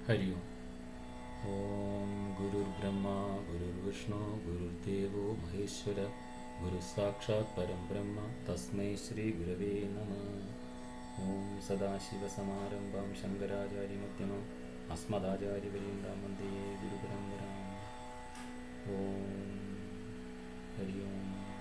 ഹരി ഓം ഓം ഗുരുർബ്രഹ്മ ഗുരുർവിഷ്ണു ഗുരുർദേവോ മഹേശ്വര ഗുരു സാക്ഷാത് പരം ബ്രഹ്മ തസ്മൈ ശ്രീ ഗുരവേ നമ ഓം സദാശിവസമാരംഭം ശങ്കരാചാര്യമധ്യമം അസ്മദാചാര്യപര്യന്താം വന്ദേ ഗുരുപരമ്പരാം ഓം ഹരി ഓം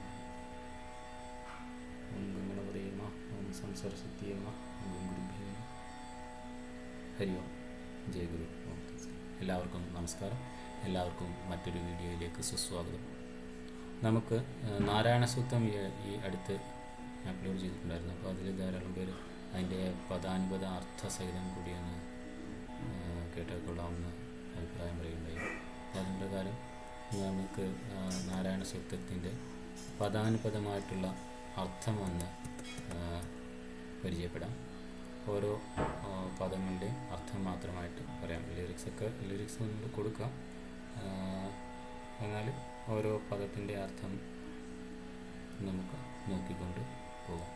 ഓം ഗംഗണപതേ നമ ഓം സംസരശക്തിയേ നമ ഓം ഗുരുഭ്യോ നമഃ. ഹരി ഓം ജയ ഗുരു ഓം തത്സത്. എല്ലാവർക്കും നമസ്കാരം എല്ലാവർക്കും മറ്റൊരു വീഡിയോയിലേക്ക് സുസ്വാഗതം നമുക്ക് ആ, നാരായണ സൂക്തം ഈ ഈ അടുത്ത് അപ്ലോഡ് ചെയ്തിട്ടുണ്ടായിരുന്നു അപ്പോൾ അതിൽ ധാരാളം പേര് അതിൻ്റെ പദാനുപത അർത്ഥസഹിതം കൂടിയൊന്ന് ആ, കേട്ടാൽ കൊള്ളാമെന്ന് അഭിപ്രായം പറയുകയുണ്ടായി അപ്പോൾ അതിന് പ്രകാരം നമുക്ക് ആ, നാരായണ സൂക്തത്തിൻ്റെ പദാനുപദമായിട്ടുള്ള അർത്ഥം ഒന്ന് ആ, പരിചയപ്പെടാം ഓരോ ആ, പദങ്ങളുടെയും അർത്ഥം മാത്രമായിട്ട് പറയാം ലിറിക്സ് ഒക്കെ ലിറിക്സ് നമ്മൾ കൊടുക്കാം ആ, എന്നാൽ ഓരോ പദത്തിൻ്റെ അർത്ഥം നമുക്ക് നോക്കിക്കൊണ്ട് പോകാം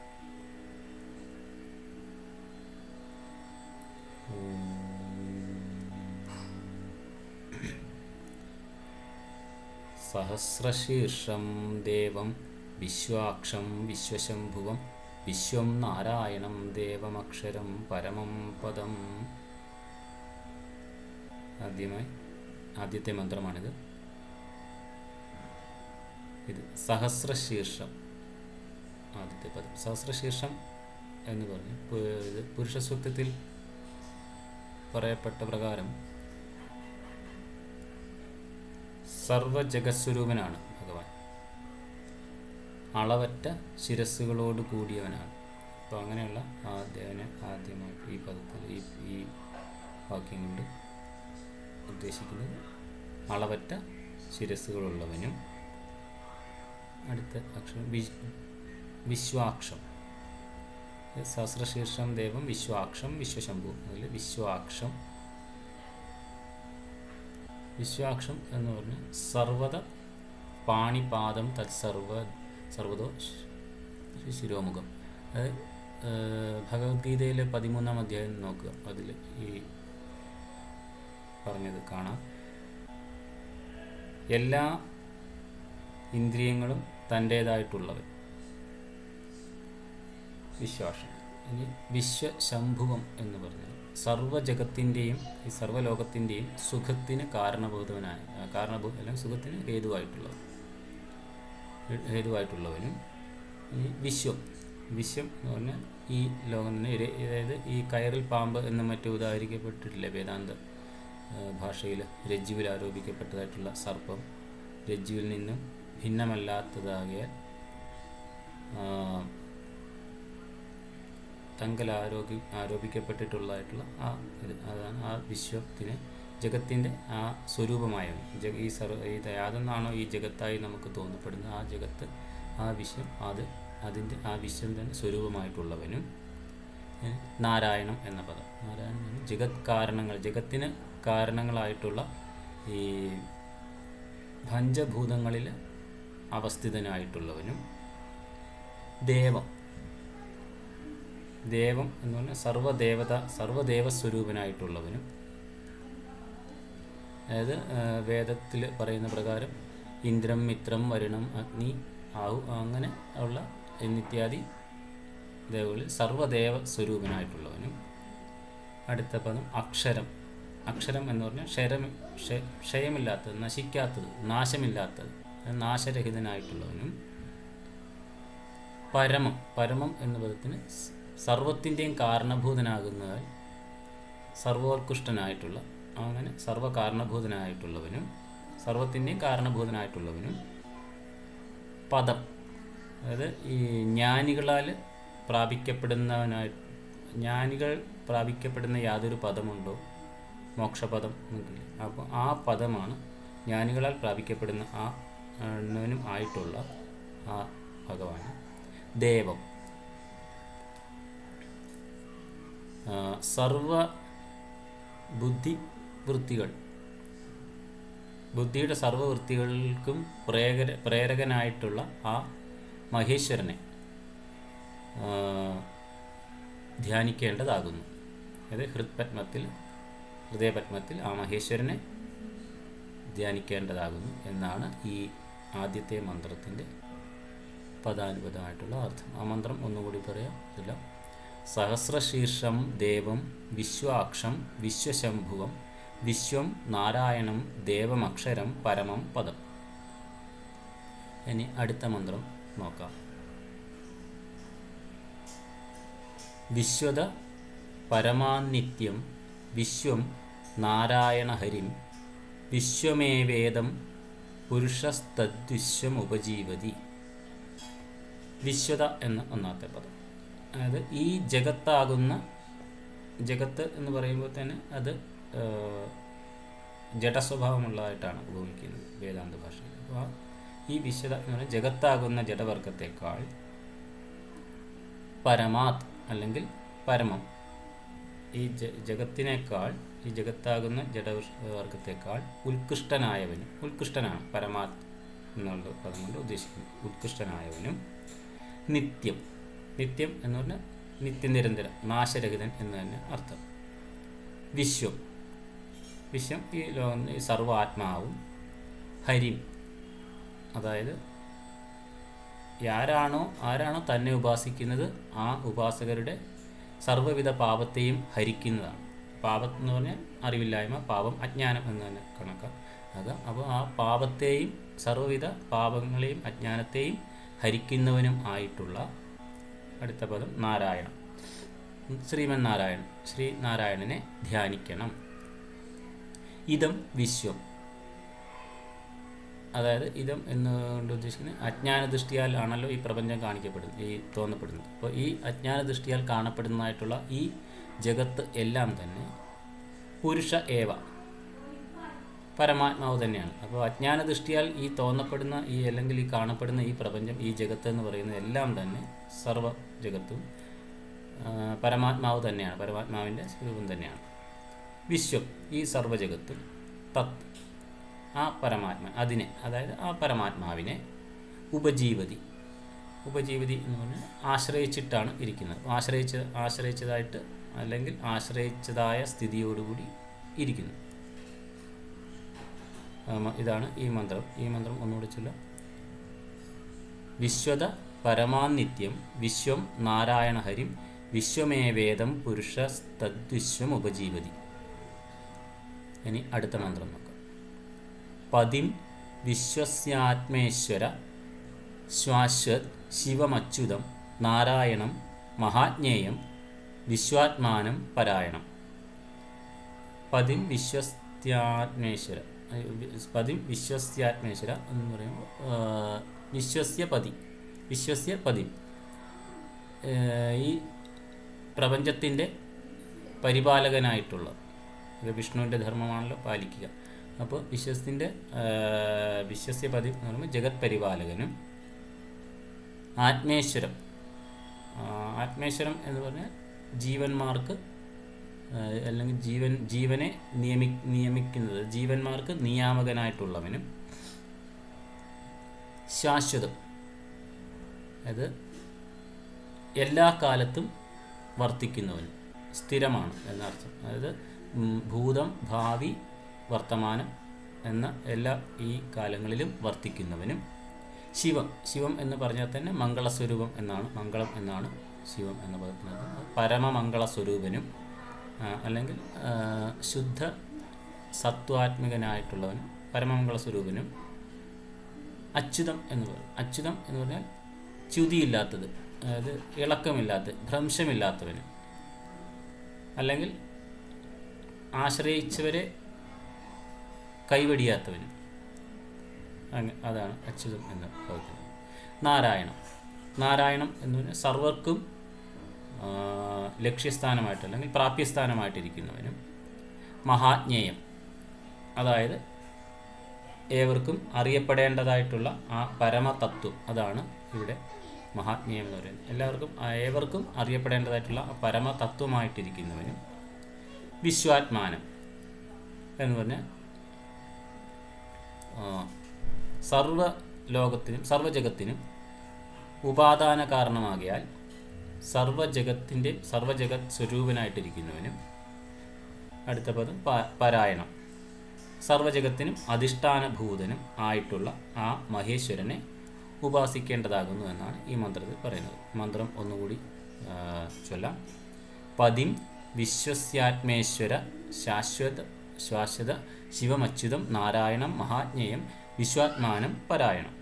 സഹസ്രശീർഷം ദേവം വിശ്വാക്ഷം വിശ്വശംഭുവം വിശ്വം നാരായണം ദേവമക്ഷരം പരമം പദം ആദ്യമായി ആദ്യത്തെ മന്ത്രമാണിത് ഇത് സഹസ്രശീർഷം ആദ്യത്തെ പദം സഹസ്രശീർഷം എന്ന് പറഞ്ഞു പു- ഇത് പുരുഷ സൂക്തത്തിൽ പറയപ്പെട്ട പ്രകാരം സർവജഗസ്വരൂപനാണ് ഭഗവാൻ അളവറ്റ ശിരസ്സുകളോട് കൂടിയവനാണ് അപ്പോൾ അങ്ങനെയുള്ള ആ ദേവനെ ആദ്യമായിട്ട് ഈ പദത്തിൽ ഈ ഈ വാക്യം കൊണ്ട് ഉദ്ദേശിക്കുന്നത് അളവറ്റ ശിരസ്സുകളുള്ളവനും അടുത്ത അക്ഷരം വി- വിശ്വാക്ഷം സഹസ്രശീർഷം ദേവം വിശ്വാക്ഷം വിശ്വശംഭു അതിൽ വിശ്വാക്ഷം വിശ്വാക്ഷം എന്ന് പറഞ്ഞാൽ സർവത പാണിപാദം തത്സർവ സർവതോ ശി- ശിരോമുഖം അത് ഏഹ്, ഭഗവത്ഗീതയിലെ പതിമൂന്നാം അധ്യായം നോക്കുക അതിൽ ഈ പറഞ്ഞത് കാണാം എല്ലാ ഇന്ദ്രിയങ്ങളും തൻ്റേതായിട്ടുള്ളവൻ വിശ്വാസം ഇനി വിശ്വശംഭുവം എന്ന് പറഞ്ഞാൽ സർവ്വജഗത്തിൻ്റെയും ഈ സർവ്വലോകത്തിൻ്റെയും സുഖത്തിന് കാരണഭൂതവനായ ആ, കാരണഭൂ അല്ലെങ്കിൽ സുഖത്തിന് ഹേതുവായിട്ടുള്ളവൻ ഹേ- ഹേതുവായിട്ടുള്ളവനും ഈ വിശ്വം വിശ്വം എന്ന് പറഞ്ഞാൽ ഈ ലോകം തന്നെ ഒരു- അതായത് ഈ കയറിൽ പാമ്പ് എന്ന് മറ്റും ഉദാഹരിക്കപ്പെട്ടിട്ടില്ലേ വേദാന്ത ആ, ഭാഷയിൽ രജ്ജുവിൽ ആരോപിക്കപ്പെട്ടതായിട്ടുള്ള സർപ്പം രജ്ജുവിൽ നിന്നും ഭിന്നമല്ലാത്തതാകിയാൽ ആ, തങ്കൽ ആരോപി ആരോപിക്കപ്പെട്ടിട്ടുള്ളതായിട്ടുള്ള ആ ഇത് അതാണ് ആ വിശ്വത്തിന് ജഗത്തിൻ്റെ ആ സ്വരൂപമായവൻ ജഗ ഈ സർവ ഈ യാതൊന്നാണോ ഈ ജഗത്തായി നമുക്ക് തോന്നപ്പെടുന്നത് ആ ജഗത്ത് ആ വിശ്വം അത് അതിൻ്റെ ആ വിശ്വം തന്നെ സ്വരൂപമായിട്ടുള്ളവനും ഏ, നാരായണം എന്ന പദം നാരായണം എന്ന് പറഞ്ഞാൽ ജഗത് കാരണങ്ങൾ ജഗത്തിന് കാരണങ്ങളായിട്ടുള്ള ഈ പഞ്ചഭൂതങ്ങളിൽ അവസ്ഥിതനായിട്ടുള്ളവനും ദേവം ദേവം എന്ന് പറഞ്ഞാൽ സർവ്വദേവത സർവ്വദേവസ്വരൂപനായിട്ടുള്ളവനും അതായത് വേദത്തിൽ പറയുന്ന പ്രകാരം ഇന്ദ്രം മിത്രം വരുണം അഗ്നി ആഹു അങ്ങനെ ഉള്ള എന്നിത്യാദി ദേവകളിൽ സർവ്വദേവ സ്വരൂപനായിട്ടുള്ളവനും അടുത്ത പദം അക്ഷരം അക്ഷരം എന്ന് പറഞ്ഞാൽ ക്ഷരം ക്ഷ- ക്ഷയമില്ലാത്തത് നശിക്കാത്തത് നാശമില്ലാത്തത് അത് നാശരഹിതനായിട്ടുള്ളവനും പരമം പരമം എന്ന പദത്തിന് സ് സർവത്തിൻ്റെയും കാരണഭൂതനാകുന്നതായി സർവോത്കൃഷ്ടനായിട്ടുള്ള അങ്ങനെ സർവകാരണഭൂതനായിട്ടുള്ളവനും സർവത്തിൻ്റെയും കാരണഭൂതനായിട്ടുള്ളവനും പദം അതായത് ഈ ജ്ഞാനികളാൽ പ്രാപിക്കപ്പെടുന്നവനായി ജ്ഞാനികൾ പ്രാപിക്കപ്പെടുന്ന യാതൊരു പദമുണ്ടോ മോക്ഷപദം എന്നെങ്കിൽ അപ്പോൾ ആ പദമാണ് ജ്ഞാനികളാൽ പ്രാപിക്കപ്പെടുന്ന ആ നും ആയിട്ടുള്ള ആ ഭഗവാൻ ദേവം ആ, സർവ ബുദ്ധി വൃത്തികൾ ബുദ്ധിയുടെ സർവവൃത്തികൾക്കും പ്രേരക പ്രേരകനായിട്ടുള്ള ആ മഹേശ്വരനെ ആ, ധ്യാനിക്കേണ്ടതാകുന്നു അത് ഹൃത്പത്മത്തിൽ ഹൃദയപത്മത്തിൽ ആ മഹേശ്വരനെ ധ്യാനിക്കേണ്ടതാകുന്നു എന്നാണ് ഈ ആദ്യത്തെ മന്ത്രത്തിൻ്റെ പദാനുപദമായിട്ടുള്ള അർത്ഥം ആ മന്ത്രം ഒന്നുകൂടി പറയാം ഇതില്ല സഹസ്രശീർഷം ദേവം വിശ്വാക്ഷം വിശ്വശംഭുവം വിശ്വം നാരായണം ദേവമക്ഷരം പരമം പദം ഇനി അടുത്ത മന്ത്രം നോക്കാം വിശ്വത പരമാനിത്യം വിശ്വം നാരായണഹരിം വിശ്വമേവേദം പുരുഷസ്തദ്വിശ്വം ഉപജീവതി വിശ്വത എന്ന ഒന്നാമത്തെ പദം അതായത് ഈ ജഗത്താകുന്ന ജഗത്ത് എന്ന് പറയുമ്പോൾ തന്നെ അത് ജഡസ്വഭാവമുള്ളതായിട്ടാണ് ഉപയോഗിക്കുന്നത് വേദാന്ത ഭാഷയിൽ അപ്പോൾ ആ ഈ വിശ്വത എന്ന് പറയുന്നത് ജഗത്താകുന്ന ജഡവർഗത്തെക്കാൾ പരമാത് അല്ലെങ്കിൽ പരമം ഈ ജ ജഗത്തിനേക്കാൾ ഈ ജഗത്താകുന്ന ജഡവർഗത്തെക്കാൾ ഉത്കൃഷ്ടനായവനും ഉത്കൃഷ്ടനാണ് പരമാത് എന്നുള്ള പദം കൊണ്ട് ഉദ്ദേശിക്കുന്നത് ഉത്കൃഷ്ടനായവനും നിത്യം നിത്യം എന്ന് പറഞ്ഞാൽ നിത്യനിരന്തരം നാശരഹിതൻ എന്ന് തന്നെ അർത്ഥം വിശ്വം വിശ്വം ഈ ലോകം ഈ സർവാത്മാവും ഹരിം അതായത് ആരാണോ ആരാണോ തന്നെ ഉപാസിക്കുന്നത് ആ ഉപാസകരുടെ സർവ്വവിധ പാപത്തെയും ഹരിക്കുന്നതാണ് പാപം എന്ന് പറഞ്ഞാൽ അറിവില്ലായ്മ പാപം അജ്ഞാനം എന്ന് തന്നെ കണക്കാക്കുക അപ്പോൾ ആ പാപത്തെയും സർവ്വവിധ പാപങ്ങളെയും അജ്ഞാനത്തെയും ഹരിക്കുന്നവനും ആയിട്ടുള്ള അടുത്ത പദം നാരായണൻ ശ്രീമൻ നാരായണൻ ശ്രീ നാരായണനെ ധ്യാനിക്കണം ഇതം വിശ്വം അതായത് ഇതം എന്നുകൊണ്ട് ഉദ്ദേശിക്കുന്നത് അജ്ഞാന ദൃഷ്ടിയാൽ ആണല്ലോ ഈ പ്രപഞ്ചം കാണിക്കപ്പെടുന്നത് ഈ തോന്നപ്പെടുന്നത് അപ്പോൾ ഈ അജ്ഞാന ദൃഷ്ടിയാൽ കാണപ്പെടുന്നതായിട്ടുള്ള ഈ ജഗത്ത് എല്ലാം തന്നെ പുരുഷ ഏവ പരമാത്മാവ് തന്നെയാണ് അപ്പോൾ അജ്ഞാന ദൃഷ്ടിയാൽ ഈ തോന്നപ്പെടുന്ന ഈ അല്ലെങ്കിൽ ഈ കാണപ്പെടുന്ന ഈ പ്രപഞ്ചം ഈ ജഗത്ത് എന്ന് പറയുന്നത് എല്ലാം തന്നെ സർവ ജഗത്തും പരമാത്മാവ് തന്നെയാണ് പരമാത്മാവിൻ്റെ സ്വരൂപം തന്നെയാണ് വിശ്വം ഈ സർവ്വജഗത്തും തത് ആ പരമാത്മ അതിനെ അതായത് ആ പരമാത്മാവിനെ ഉപജീവതി ഉപജീവതി എന്ന് പറഞ്ഞാൽ ആശ്രയിച്ചിട്ടാണ് ഇരിക്കുന്നത് ആശ്രയിച്ച ആശ്രയിച്ചതായിട്ട് അല്ലെങ്കിൽ ആശ്രയിച്ചതായ സ്ഥിതിയോടുകൂടി ഇരിക്കുന്നു ഇതാണ് ഈ മന്ത്രം ഈ മന്ത്രം ഒന്നുകൂടി ചൊല്ലാം വിശ്വത പരമാനിത്യം വിശ്വം നാരായണഹരിം വിശ്വമേവേദം പുരുഷ തദ്വിശ്വം ഉപജീവതി ഇനി അടുത്ത മന്ത്രം നോക്കാം പതിം വിശ്വസ്യാത്മേശ്വര ശ്വാശ്വത് ശിവമച്യുതം നാരായണം മഹാജ്ഞേയം വിശ്വാത്മാനം പരായണം പതിം വിശ്വസ്ത്യാത്മേശ്വര പതിം വിശ്വസ്യാത്മേശ്വര എന്ന് പറയുമ്പോൾ വിശ്വസ്യ പതി വിശ്വസ്യ പതി ഈ പ്രപഞ്ചത്തിൻ്റെ പരിപാലകനായിട്ടുള്ള വിഷ്ണുവിൻ്റെ ധർമ്മമാണല്ലോ പാലിക്കുക അപ്പോൾ വിശ്വസിൻ്റെ വിശ്വസ്യ പതി എന്ന് പറയുമ്പോൾ ജഗത് പരിപാലകനും ആത്മേശ്വരം ആത്മേശ്വരം എന്ന് പറഞ്ഞാൽ ജീവന്മാർക്ക് അല്ലെങ്കിൽ ജീവൻ ജീവനെ നിയമി നിയമിക്കുന്നത് ജീവന്മാർക്ക് നിയാമകനായിട്ടുള്ളവനും ശാശ്വതം അത് എല്ലാ കാലത്തും വർത്തിക്കുന്നവനും സ്ഥിരമാണ് എന്നർത്ഥം അതായത് ഭൂതം ഭാവി വർത്തമാനം എന്ന എല്ലാ ഈ കാലങ്ങളിലും വർത്തിക്കുന്നവനും ശിവം ശിവം എന്ന് പറഞ്ഞാൽ തന്നെ മംഗളസ്വരൂപം എന്നാണ് മംഗളം എന്നാണ് ശിവം എന്ന പദത്തിന് പരമമംഗള സ്വരൂപനും അല്ലെങ്കിൽ ശുദ്ധ സത്വാത്മികനായിട്ടുള്ളവനും പരമമംഗള സ്വരൂപനും അച്യുതം എന്ന് പറയും അച്യുതം എന്ന് പറഞ്ഞാൽ ച്യുതിയില്ലാത്തത് അതായത് ഇളക്കമില്ലാത്ത ഭ്രംശമില്ലാത്തവനും അല്ലെങ്കിൽ ആശ്രയിച്ചവരെ കൈവടിയാത്തവനും അങ്ങ് അതാണ് അച്യുതം എന്ന് പറയുന്നത് നാരായണം നാരായണം എന്ന് പറഞ്ഞാൽ സർവർക്കും ലക്ഷ്യസ്ഥാനമായിട്ട് അല്ലെങ്കിൽ പ്രാപ്യസ്ഥാനമായിട്ടിരിക്കുന്നവനും മഹാജ്ഞേയം അതായത് ഏവർക്കും അറിയപ്പെടേണ്ടതായിട്ടുള്ള ആ പരമതത്വം അതാണ് ഇവിടെ മഹാജ്ഞേയം എന്ന് പറയുന്നത് എല്ലാവർക്കും ഏവർക്കും അറിയപ്പെടേണ്ടതായിട്ടുള്ള ആ പരമതത്വമായിട്ടിരിക്കുന്നവനും വിശ്വാത്മാനം എന്ന് പറഞ്ഞാൽ സർവ ലോകത്തിനും സർവജഗത്തിനും ഉപാദാന കാരണമാകിയാൽ സർവജഗത്തിൻ്റെ സർവജഗത് സ്വരൂപനായിട്ടിരിക്കുന്നവനും അടുത്ത പദം പ- പരായണം സർവജഗത്തിനും അധിഷ്ഠാനഭൂതനും ആയിട്ടുള്ള ആ മഹേശ്വരനെ ഉപാസിക്കേണ്ടതാകുന്നു എന്നാണ് ഈ മന്ത്രത്തിൽ പറയുന്നത് മന്ത്രം ഒന്നുകൂടി ആ, ചൊല്ലാം പതിം വിശ്വസ്യാത്മേശ്വര ശാശ്വത ശാശ്വത ശിവമച്യുതം നാരായണം മഹാജ്ഞേയം വിശ്വാത്മാനം പരായണം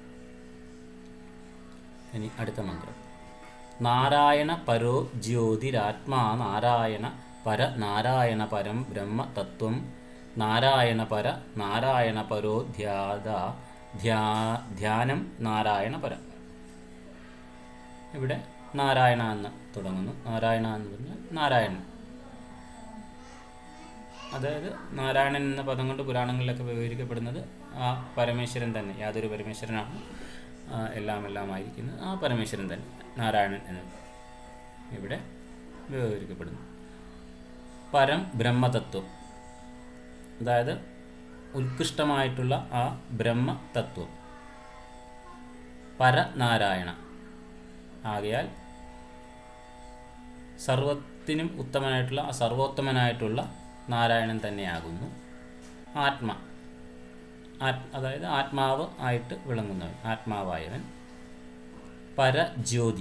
ഇനി അടുത്ത മന്ത്രം നാരായണ പരോ ജ്യോതിരാത്മാ നാരായണ പര നാരായണ പരം ബ്രഹ്മ തത്വം നാരായണ പര നാരായണ പരോ ധ്യാത ധ്യാ ധ്യാനം നാരായണ പരം ഇവിടെ നാരായണ എന്ന് തുടങ്ങുന്നു നാരായണ എന്ന് പറഞ്ഞാൽ നാരായണൻ അതായത് നാരായണൻ എന്ന പദം കൊണ്ട് പുരാണങ്ങളിലൊക്കെ വിവരിക്കപ്പെടുന്നത് ആ പരമേശ്വരൻ തന്നെ യാതൊരു പരമേശ്വരനാണ് ആ, എല്ലാം എല്ലാം ആയിരിക്കുന്നത് ആ പരമേശ്വരൻ തന്നെ നാരായണൻ എന്ന് ഇവിടെ വിവരിക്കപ്പെടുന്നു പരം ബ്രഹ്മതത്വം അതായത് ഉത്കൃഷ്ടമായിട്ടുള്ള ആ ബ്രഹ്മതത്വം പരനാരായണ ആകയാൽ സർവത്തിനും ഉത്തമനായിട്ടുള്ള ആ സർവോത്തമനായിട്ടുള്ള നാരായണൻ തന്നെയാകുന്നു ആത്മ ആത് അതായത് ആത്മാവ് ആയിട്ട് വിളങ്ങുന്നവൻ ആത്മാവായവൻ പരജ്യോതി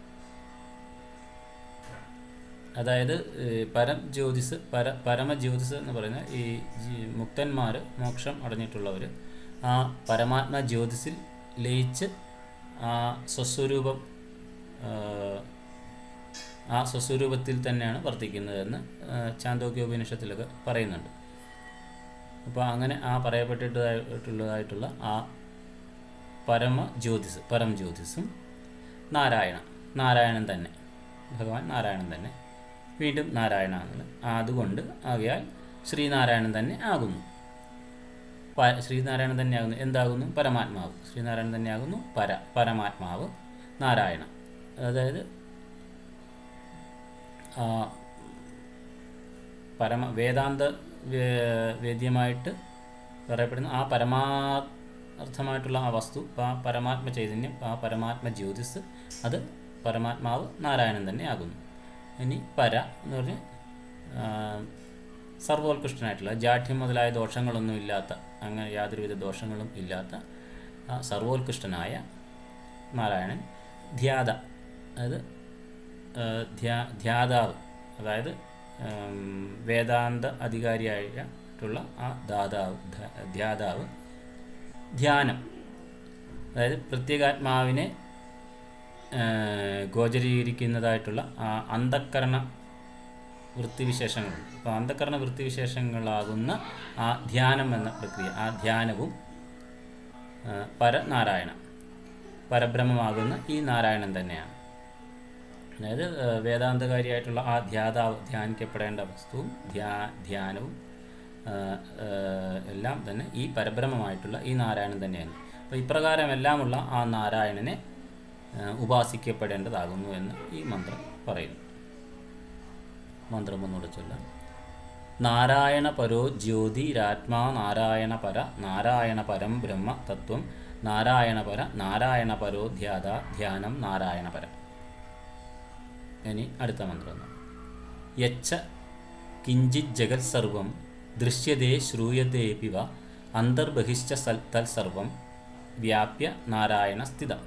അതായത് ഏഹ്, പരം ജ്യോതിസ് പര പരമജ്യോതിസ് എന്ന് പറയുന്ന ഈ ജി- മുക്തന്മാർ മോക്ഷം അടഞ്ഞിട്ടുള്ളവർ ആ പരമാത്മ ജ്യോതിസിൽ ലയിച്ച് ആ സ്വസ്വരൂപം ആഹ്, ആ സ്വസ്വരൂപത്തിൽ തന്നെയാണ് വർത്തിക്കുന്നതെന്ന് ആഹ്, ചാന്തോക്യോപനിഷത്തിലൊക്കെ പറയുന്നുണ്ട് അപ്പോൾ അങ്ങനെ ആ പറയപ്പെട്ടിട്ടുള്ളതായിട്ടുള്ള ആ പരമ ജ്യോതിസ് പരം ജ്യോതിസും നാരായണ നാരായണൻ തന്നെ ഭഗവാൻ നാരായണൻ തന്നെ വീണ്ടും നാരായണ എന്ന് അതുകൊണ്ട് ആകയാൽ ശ്രീനാരായണൻ തന്നെ ആകുന്നു പ- ശ്രീനാരായണൻ തന്നെ ആകുന്നു എന്താകുന്നു പരമാത്മാവ് ശ്രീനാരായണൻ തന്നെ ആകുന്നു പര പരമാത്മാവ് നാരായണ അതായത് ആ, പരമ വേദാന്ത വേ- വേദ്യമായിട്ട് പറയപ്പെടുന്ന ആ പരമാർത്ഥമായിട്ടുള്ള ആ വസ്തു ആ പരമാത്മ ചൈതന്യം ആ പരമാത്മ ജ്യോതിസ് അത് പരമാത്മാവ് നാരായണൻ തന്നെ ആകുന്നു ഇനി പര എന്ന് പറഞ്ഞ് ആ, സർവോത്കൃഷ്ടനായിട്ടുള്ള ജാഠ്യം മുതലായ ദോഷങ്ങളൊന്നും ഇല്ലാത്ത അങ്ങനെ യാതൊരുവിധ ദോഷങ്ങളും ഇല്ലാത്ത ആ സർവോത്കൃഷ്ടനായ നാരായണൻ ധ്യാത അതായത് ആ, ധ്യാ ധ്യാതാവ് അതായത് ഉം, വേദാന്ത അധികാരിയായിട്ടുള്ള ആ ദാതാവ് ധ- ധ്യാതാവ് ധ്യാനം അതായത് പ്രത്യേകാത്മാവിനെ ആ, ഗോചരീകരിക്കുന്നതായിട്ടുള്ള ആ അന്ധക്കരണ വൃത്തിവിശേഷങ്ങളുണ്ട് അപ്പോൾ അന്ധക്കരണ വൃത്തിവിശേഷങ്ങളാകുന്ന ആ ധ്യാനം എന്ന പ്രക്രിയ ആ ധ്യാനവും ആ, പരനാരായണ പരബ്രഹ്മമാകുന്ന ഈ നാരായണൻ തന്നെയാണ് അതായത് ആ, വേദാന്തകാരിയായിട്ടുള്ള ആ ധ്യാതാവ് ധ്യാനിക്കപ്പെടേണ്ട വസ്തുവും ധ്യാ ധ്യാനവും ആ, ആ, എല്ലാം തന്നെ ഈ പരബ്രഹ്മമായിട്ടുള്ള ഈ നാരായണൻ തന്നെയാണ് അപ്പോൾ ഇപ്രകാരം എല്ലാമുള്ള ആ നാരായണനെ ആ, ഉപാസിക്കപ്പെടേണ്ടതാകുന്നു എന്ന് ഈ മന്ത്രം പറയുന്നു മന്ത്രം ഒന്നുകൂടെ ചൊല്ലാം നാരായണ പരോ ജ്യോതി രാത്മാ നാരായണ പര നാരായണ പരം ബ്രഹ്മ തത്വം നാരായണ പര നാരായണ പരോ ധ്യാത ധ്യാനം നാരായണ പരം ഇനി അടുത്ത മന്ത്രം ഒന്ന്. യച്ച കിഞ്ചിത് ജഗത് സർവം ദൃശ്യതേ ശ്രൂയതേപിവ അന്തർബഹിശ്ച സൽ തൽസർവം വ്യാപ്യ നാരായണ സ്ഥിതം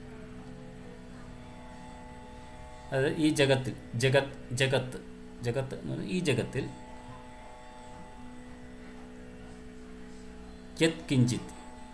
അത് ഈ ജഗത്തിൽ ജഗത് ജഗത്ത് ജഗത്ത് എന്ന് പറഞ്ഞാൽ ഈ ജഗത്തിൽ യത് കിഞ്ചിത്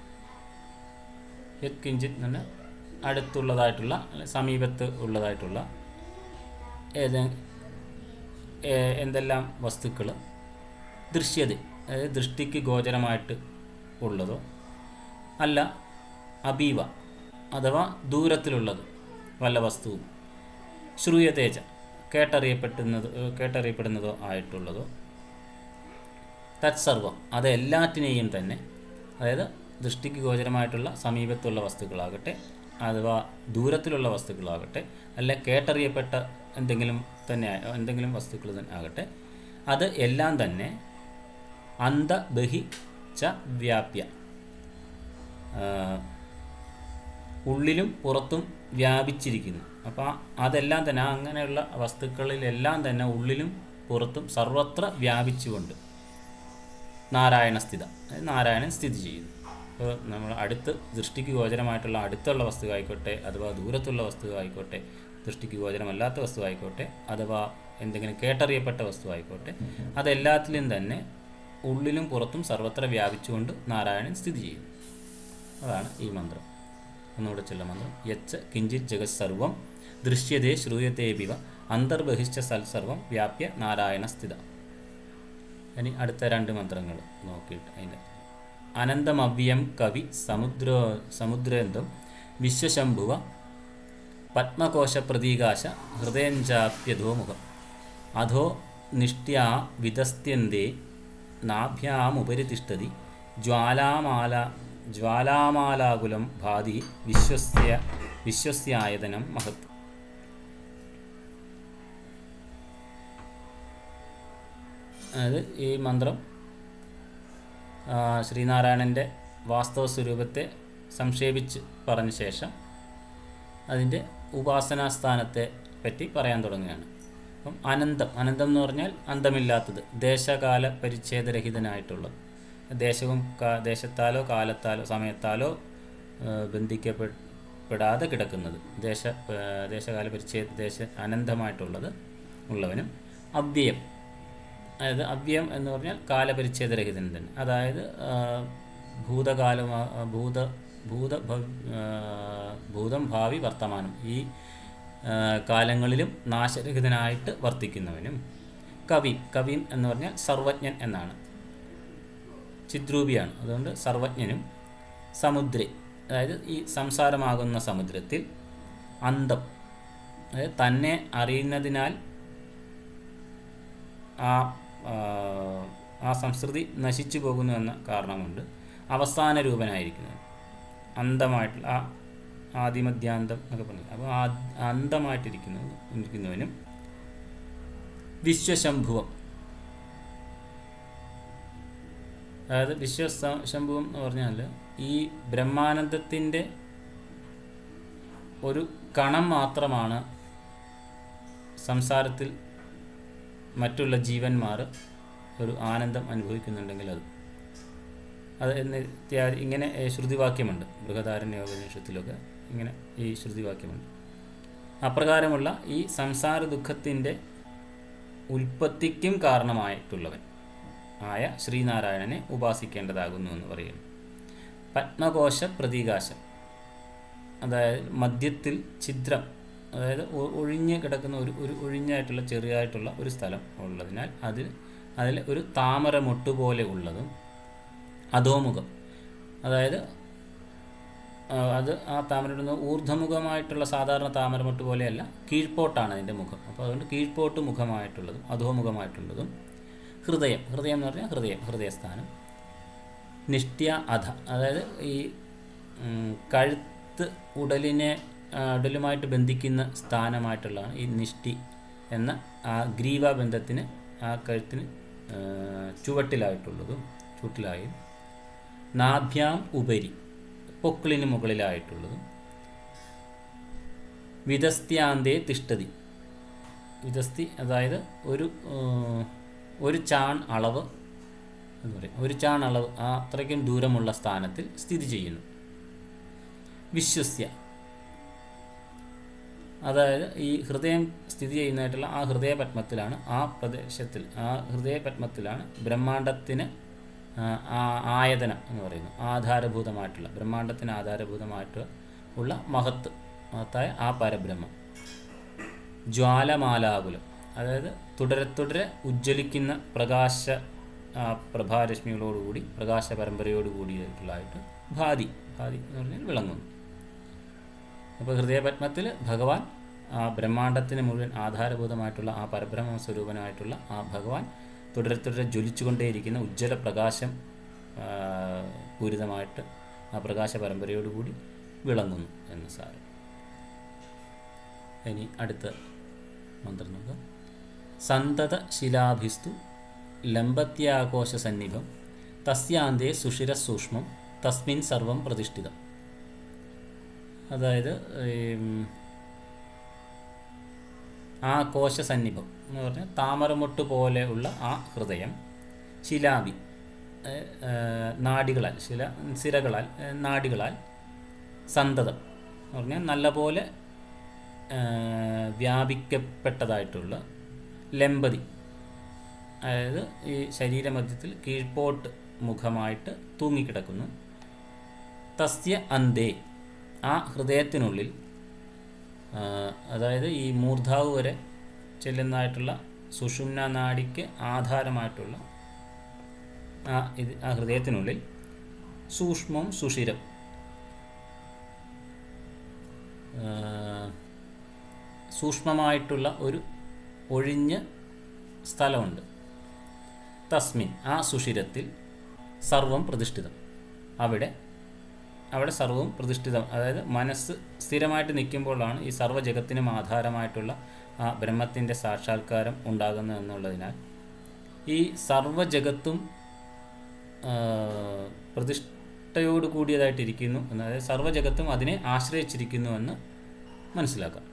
യത് കിഞ്ചിത് എന്ന് പറഞ്ഞാൽ അടുത്തുള്ളതായിട്ടുള്ള അല്ലെ സമീപത്ത് ഉള്ളതായിട്ടുള്ള ഏത് ഏ- എന്തെല്ലാം വസ്തുക്കൾ ദൃശ്യത അതായത് ദൃഷ്ടിക്ക് ഗോചരമായിട്ട് ഉള്ളതോ അല്ല അബീവ അഥവാ ദൂരത്തിലുള്ളത് വല്ല വസ്തുവും ശ്രൂയതേജ കേട്ടറിയപ്പെടുന്നത് കേട്ടറിയപ്പെടുന്നതോ ആയിട്ടുള്ളതോ തത്സർവം അതെല്ലാറ്റിനെയും തന്നെ അതായത് ദൃഷ്ടിക്ക് ഗോചരമായിട്ടുള്ള സമീപത്തുള്ള വസ്തുക്കളാകട്ടെ അഥവാ ദൂരത്തിലുള്ള വസ്തുക്കളാകട്ടെ അല്ല കേട്ടറിയപ്പെട്ട എന്തെങ്കിലും തന്നെ ആ- എന്തെങ്കിലും വസ്തുക്കൾ തന്നെ ആകട്ടെ അത് എല്ലാം തന്നെ അന്തബഹി ച വ്യാപ്യ ആ, ഉള്ളിലും പുറത്തും വ്യാപിച്ചിരിക്കുന്നു അപ്പോൾ അതെല്ലാം തന്നെ ആ അങ്ങനെയുള്ള വസ്തുക്കളിലെല്ലാം തന്നെ ഉള്ളിലും പുറത്തും സർവത്ര വ്യാപിച്ചുകൊണ്ട് നാരായണ സ്ഥിത അതായത് നാരായണൻ സ്ഥിതി ചെയ്യുന്നു അപ്പോൾ നമ്മൾ അടുത്ത് ദൃഷ്ടിക്ക് ഗോചരമായിട്ടുള്ള അടുത്തുള്ള വസ്തു ആയിക്കോട്ടെ അഥവാ ദൂരത്തുള്ള വസ്തു ആയിക്കോട്ടെ ദൃഷ്ടിക്ക് ഗോചരമല്ലാത്ത വസ്തു ആയിക്കോട്ടെ അഥവാ എന്തെങ്കിലും കേട്ടറിയപ്പെട്ട വസ്തു ആയിക്കോട്ടെ അതെല്ലാത്തിലും തന്നെ ഉള്ളിലും പുറത്തും സർവത്ര വ്യാപിച്ചുകൊണ്ട് നാരായണൻ സ്ഥിതി ചെയ്യുന്നു അതാണ് ഈ മന്ത്രം ഒന്നുകൂടെ ചൊല്ല മന്ത്രം യച്ച കിഞ്ചിത് ജഗത് സർവം ദൃശ്യതേ ശ്രൂയതേപിവ അന്തർബഹിശ്ച സൽസർവം വ്യാപ്യ നാരായണ സ്ഥിത ഇനി അടുത്ത രണ്ട് മന്ത്രങ്ങൾ നോക്കിയിട്ട് അതിൻ്റെ അനന്തമവ്യം കവി സമുദ്ര സമുദ്രേന്ദം വിശ്വശംഭുവ പത്മകോശ പ്രതീകാശ ഹൃദയഞ്ചാപ്യധോമുഖം അധോ നിഷ്ട്യാ വിതസ്ത്യന്തേ നാഭ്യാമുപരി തിഷ്ടതി ജ്വാലാമാല ജ്വാലാമാലാകുലം ഭാതി വിശ്വസ്യ വിശ്വസ്യായതനം മഹത് അതായത് ഈ മന്ത്രം ആ, ശ്രീനാരായണൻ്റെ വാസ്തവ സ്വരൂപത്തെ സംക്ഷേപിച്ച് പറഞ്ഞ ശേഷം അതിൻ്റെ ഉപാസനാസ്ഥാനത്തെ പറ്റി പറയാൻ തുടങ്ങുകയാണ് അപ്പം അനന്തം അനന്തം എന്ന് പറഞ്ഞാൽ അന്തമില്ലാത്തത് ദേശകാല പരിച്ഛേദരഹിതനായിട്ടുള്ളത് ദേശവും കാ ദേശത്താലോ കാലത്താലോ സമയത്താലോ ആ, ബന്ധിക്കപ്പെടാതെ കിടക്കുന്നത് ദേശ ആ, ദേശകാല പരിച്ഛേദ ദേശ അനന്തമായിട്ടുള്ളത് ഉള്ളവനും അവ്യയം അതായത് അവ്യം എന്ന് പറഞ്ഞാൽ കാലപരിച്ഛേദരഹിതൻ തന്നെ അതായത് ആ, ഭൂതകാലം ആ, ഭൂത ഭൂത ഭവ്- ആ, ഭൂതം ഭാവി വർത്തമാനം ഈ ആ, കാലങ്ങളിലും നാശരഹിതനായിട്ട് വർത്തിക്കുന്നവനും കവി കവി എന്ന് പറഞ്ഞാൽ സർവജ്ഞൻ എന്നാണ് ചിദ്രൂപിയാണ് അതുകൊണ്ട് സർവജ്ഞനും സമുദ്രേ അതായത് ഈ സംസാരമാകുന്ന സമുദ്രത്തിൽ അന്തം അതായത് തന്നെ അറിയുന്നതിനാൽ ആ ആ, ആ സംസ്കൃതി നശിച്ചു പോകുന്നു എന്ന കാരണം കൊണ്ട് അവസാന രൂപനായിരിക്കുന്നത് അന്തമായിട്ടുള്ള ആ ആദിമധ്യാന്തം എന്നൊക്കെ പറഞ്ഞു അപ്പോൾ ആ അന്തമായിട്ടിരിക്കുന്നത് ഇരിക്കുന്നവനും വിശ്വശംഭുവം അതായത് വിശ്വശംഭുവം എന്ന് പറഞ്ഞാൽ ഈ ബ്രഹ്മാനന്ദത്തിൻ്റെ ഒരു കണം മാത്രമാണ് സംസാരത്തിൽ മറ്റുള്ള ജീവന്മാർ ഒരു ആനന്ദം അനുഭവിക്കുന്നുണ്ടെങ്കിൽ അത് അത് എന്ന് ഇത്യാദി ഇങ്ങനെ ഏ, ശ്രുതിവാക്യമുണ്ട് ബൃഹദാരണ്യോപനിഷത്തിലൊക്കെ ഇങ്ങനെ ഈ ശ്രുതിവാക്യമുണ്ട് അപ്രകാരമുള്ള ഈ സംസാര ദുഃഖത്തിൻ്റെ ഉൽപ്പത്തിക്കും കാരണമായിട്ടുള്ളവൻ ആയ ശ്രീനാരായണനെ ഉപാസിക്കേണ്ടതാകുന്നു എന്ന് പറയുന്നു പത്മകോശ പ്രതീകാശം അതായത് മധ്യത്തിൽ ഛിദ്രം അതായത് ഒ- ഒഴിഞ്ഞ് കിടക്കുന്ന ഒരു ഒരു ഒഴിഞ്ഞായിട്ടുള്ള ചെറിയായിട്ടുള്ള ഒരു സ്ഥലം ഉള്ളതിനാൽ അതിൽ അതിൽ ഒരു താമര മൊട്ട് പോലെ ഉള്ളതും അധോമുഖം അതായത് ആ, അത് ആ താമരയുടെ ഊർധ്വമുഖമായിട്ടുള്ള സാധാരണ താമരമൊട്ട് പോലെയല്ല കീഴ്പോട്ടാണ് അതിൻ്റെ മുഖം അപ്പോൾ അതുകൊണ്ട് കീഴ്പോട്ട് മുഖമായിട്ടുള്ളതും അധോമുഖമായിട്ടുള്ളതും ഹൃദയം ഹൃദയം എന്ന് പറഞ്ഞാൽ ഹൃദയം ഹൃദയസ്ഥാനം നിഷ്ട്യ അധ അതായത് ഈ ഉം, കഴുത്ത് ഉടലിനെ ആ, ഉടലുമായിട്ട് ബന്ധിക്കുന്ന സ്ഥാനമായിട്ടുള്ളതാണ് ഈ നിഷ്ടി എന്ന ആ ഗ്രീവ ബന്ധത്തിന് ആ കഴുത്തിന് ആ, ചുവട്ടിലായിട്ടുള്ളതും ചുവട്ടിലായും നാഭ്യാം ഉപരി പൊക്കിളിന് മുകളിലായിട്ടുള്ളതും വിതസ്ത്യാന്തേ തിഷ്ടതി വിതസ്തി അതായത് ഒരു ആ, ഒരു ചാൺ അളവ് എന്ന് പറയും ഒരു ചാൺ അളവ് ആ അത്രയ്ക്കും ദൂരമുള്ള സ്ഥാനത്തിൽ സ്ഥിതി ചെയ്യുന്നു വിശ്വസ്യ അതായത് ഈ ഹൃദയം സ്ഥിതി ചെയ്യുന്നതായിട്ടുള്ള ആ ഹൃദയപത്മത്തിലാണ് ആ പ്രദേശത്തിൽ ആ ഹൃദയപത്മത്തിലാണ് ബ്രഹ്മാണ്ടത്തിന് ആ, ആ ആയതനം എന്ന് പറയുന്നത് ആധാരഭൂതമായിട്ടുള്ള ബ്രഹ്മാണ്ടത്തിന് ആധാരഭൂതമായിട്ട് ഉള്ള മഹത്ത് മഹത്തായ ആ പരബ്രഹ്മം ജ്വാലമാലാകുലം അതായത് തുടരെ തുടരെ ഉജ്ജ്വലിക്കുന്ന പ്രകാശ ആ, പ്രഭാരശ്മികളോടുകൂടി പ്രകാശ പരമ്പരയോട് കൂടിയിട്ടുള്ളതായിട്ട് ഭാതി ഭാതി എന്ന് പറഞ്ഞാൽ വിളങ്ങുന്നു അപ്പോൾ ഹൃദയപത്മത്തിൽ ഭഗവാൻ ആ ബ്രഹ്മാണ്ടത്തിന് മുഴുവൻ ആധാരഭൂതമായിട്ടുള്ള ആ പരബ്രഹ്മ സ്വരൂപനായിട്ടുള്ള ആ ഭഗവാൻ തുടരെ തുടരെ ജ്വലിച്ചുകൊണ്ടേയിരിക്കുന്ന ഉജ്ജ്വല പ്രകാശം ആ, പൂരിതമായിട്ട് ആ പ്രകാശ പരമ്പരയോടുകൂടി വിളങ്ങുന്നു എന്ന് സാരം ഇനി അടുത്ത മന്ത്രം നോക്കാം സന്തത ശിലാഭിസ്തു ലംബത്യാകോശ സന്നിഭം തസ്യാന്തേ സുഷിര സൂക്ഷ്മം തസ്മിൻ സർവം പ്രതിഷ്ഠിതം അതായത് ഉം, ആ കോശ സന്നിഭം എന്ന് പറഞ്ഞാൽ താമരമൊട്ട് പോലെയുള്ള ആ ഹൃദയം ശിലാവി ഏഹ്, ഏഹ്, നാഡികളാൽ ശില സിരകളാൽ ഏഹ്, നാഡികളാൽ സന്തതം എന്ന് പറഞ്ഞാൽ നല്ലപോലെ ഏഹ്, വ്യാപിക്കപ്പെട്ടതായിട്ടുള്ള ലംബതി അതായത് ഈ ശരീരമധ്യത്തിൽ കീഴ്പോട്ട് മുഖമായിട്ട് തൂങ്ങിക്കിടക്കുന്നു തസ്യ അന്തേ ആ ഹൃദയത്തിനുള്ളിൽ ആ, അതായത് ഈ മൂർധാവ് വരെ ചെല്ലുന്നതായിട്ടുള്ള സുഷുമ്ന നാഡിക്ക് ആധാരമായിട്ടുള്ള ആ ഇത് ആ ഹൃദയത്തിനുള്ളിൽ സൂക്ഷ്മം സുഷിരം ആ, സൂക്ഷ്മമായിട്ടുള്ള ഒരു ഒഴിഞ്ഞ സ്ഥലമുണ്ട് തസ്മിൻ ആ സുഷിരത്തിൽ സർവം പ്രതിഷ്ഠിതം അവിടെ അവിടെ സർവവും പ്രതിഷ്ഠിതം അതായത് മനസ്സ് സ്ഥിരമായിട്ട് നിൽക്കുമ്പോഴാണ് ഈ സർവ്വജഗത്തിനും ആധാരമായിട്ടുള്ള ആ ബ്രഹ്മത്തിൻ്റെ സാക്ഷാത്കാരം ഉണ്ടാകുന്നത് എന്നുള്ളതിനാൽ ഈ സർവ്വജഗത്തും ആ, പ്രതിഷ്ഠയോട് കൂടിയതായിട്ടിരിക്കുന്നു എന്ന് അതായത് സർവ്വജഗത്തും അതിനെ ആശ്രയിച്ചിരിക്കുന്നു എന്ന് മനസ്സിലാക്കാം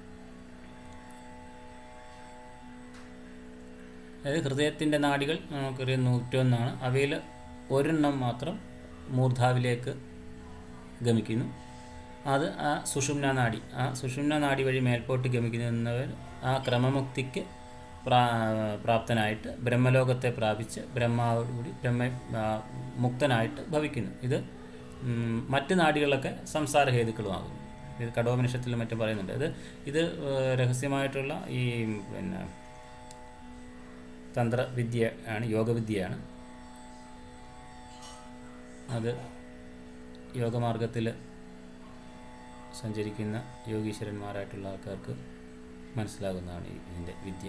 അതായത് ഹൃദയത്തിൻ്റെ നാഡികൾ നമുക്കറിയാം നൂറ്റൊന്നാണ് അവയിൽ ഒരെണ്ണം മാത്രം മൂർധാവിലേക്ക് ഗമിക്കുന്നു അത് ആ സുഷുമ്ന നാഡി ആ സുഷുമ്ന നാഡി വഴി മേൽപോട്ട് ഗമിക്കുന്നവർ ആ ക്രമമുക്തിക്ക് പ്രാ പ്രാപ്തനായിട്ട് ബ്രഹ്മലോകത്തെ പ്രാപിച്ച് ബ്രഹ്മാവോടുകൂടി ബ്രഹ്മ ആ, മുക്തനായിട്ട് ഭവിക്കുന്നു ഇത് ഉം, മറ്റ് നാടികളിലൊക്കെ സംസാര ഹേതുക്കളുമാകുന്നു ഇത് കടോപനിഷത്തിലും മറ്റും പറയുന്നുണ്ട് ഇത് ഇത് ഏഹ്, രഹസ്യമായിട്ടുള്ള ഈ പിന്നെ തന്ത്രവിദ്യ ആണ് യോഗവിദ്യയാണ് അത് യോഗമാർഗത്തിൽ സഞ്ചരിക്കുന്ന യോഗീശ്വരന്മാരായിട്ടുള്ള ആൾക്കാർക്ക് മനസ്സിലാകുന്നതാണ് ഈ ഇതിൻ്റെ വിദ്യ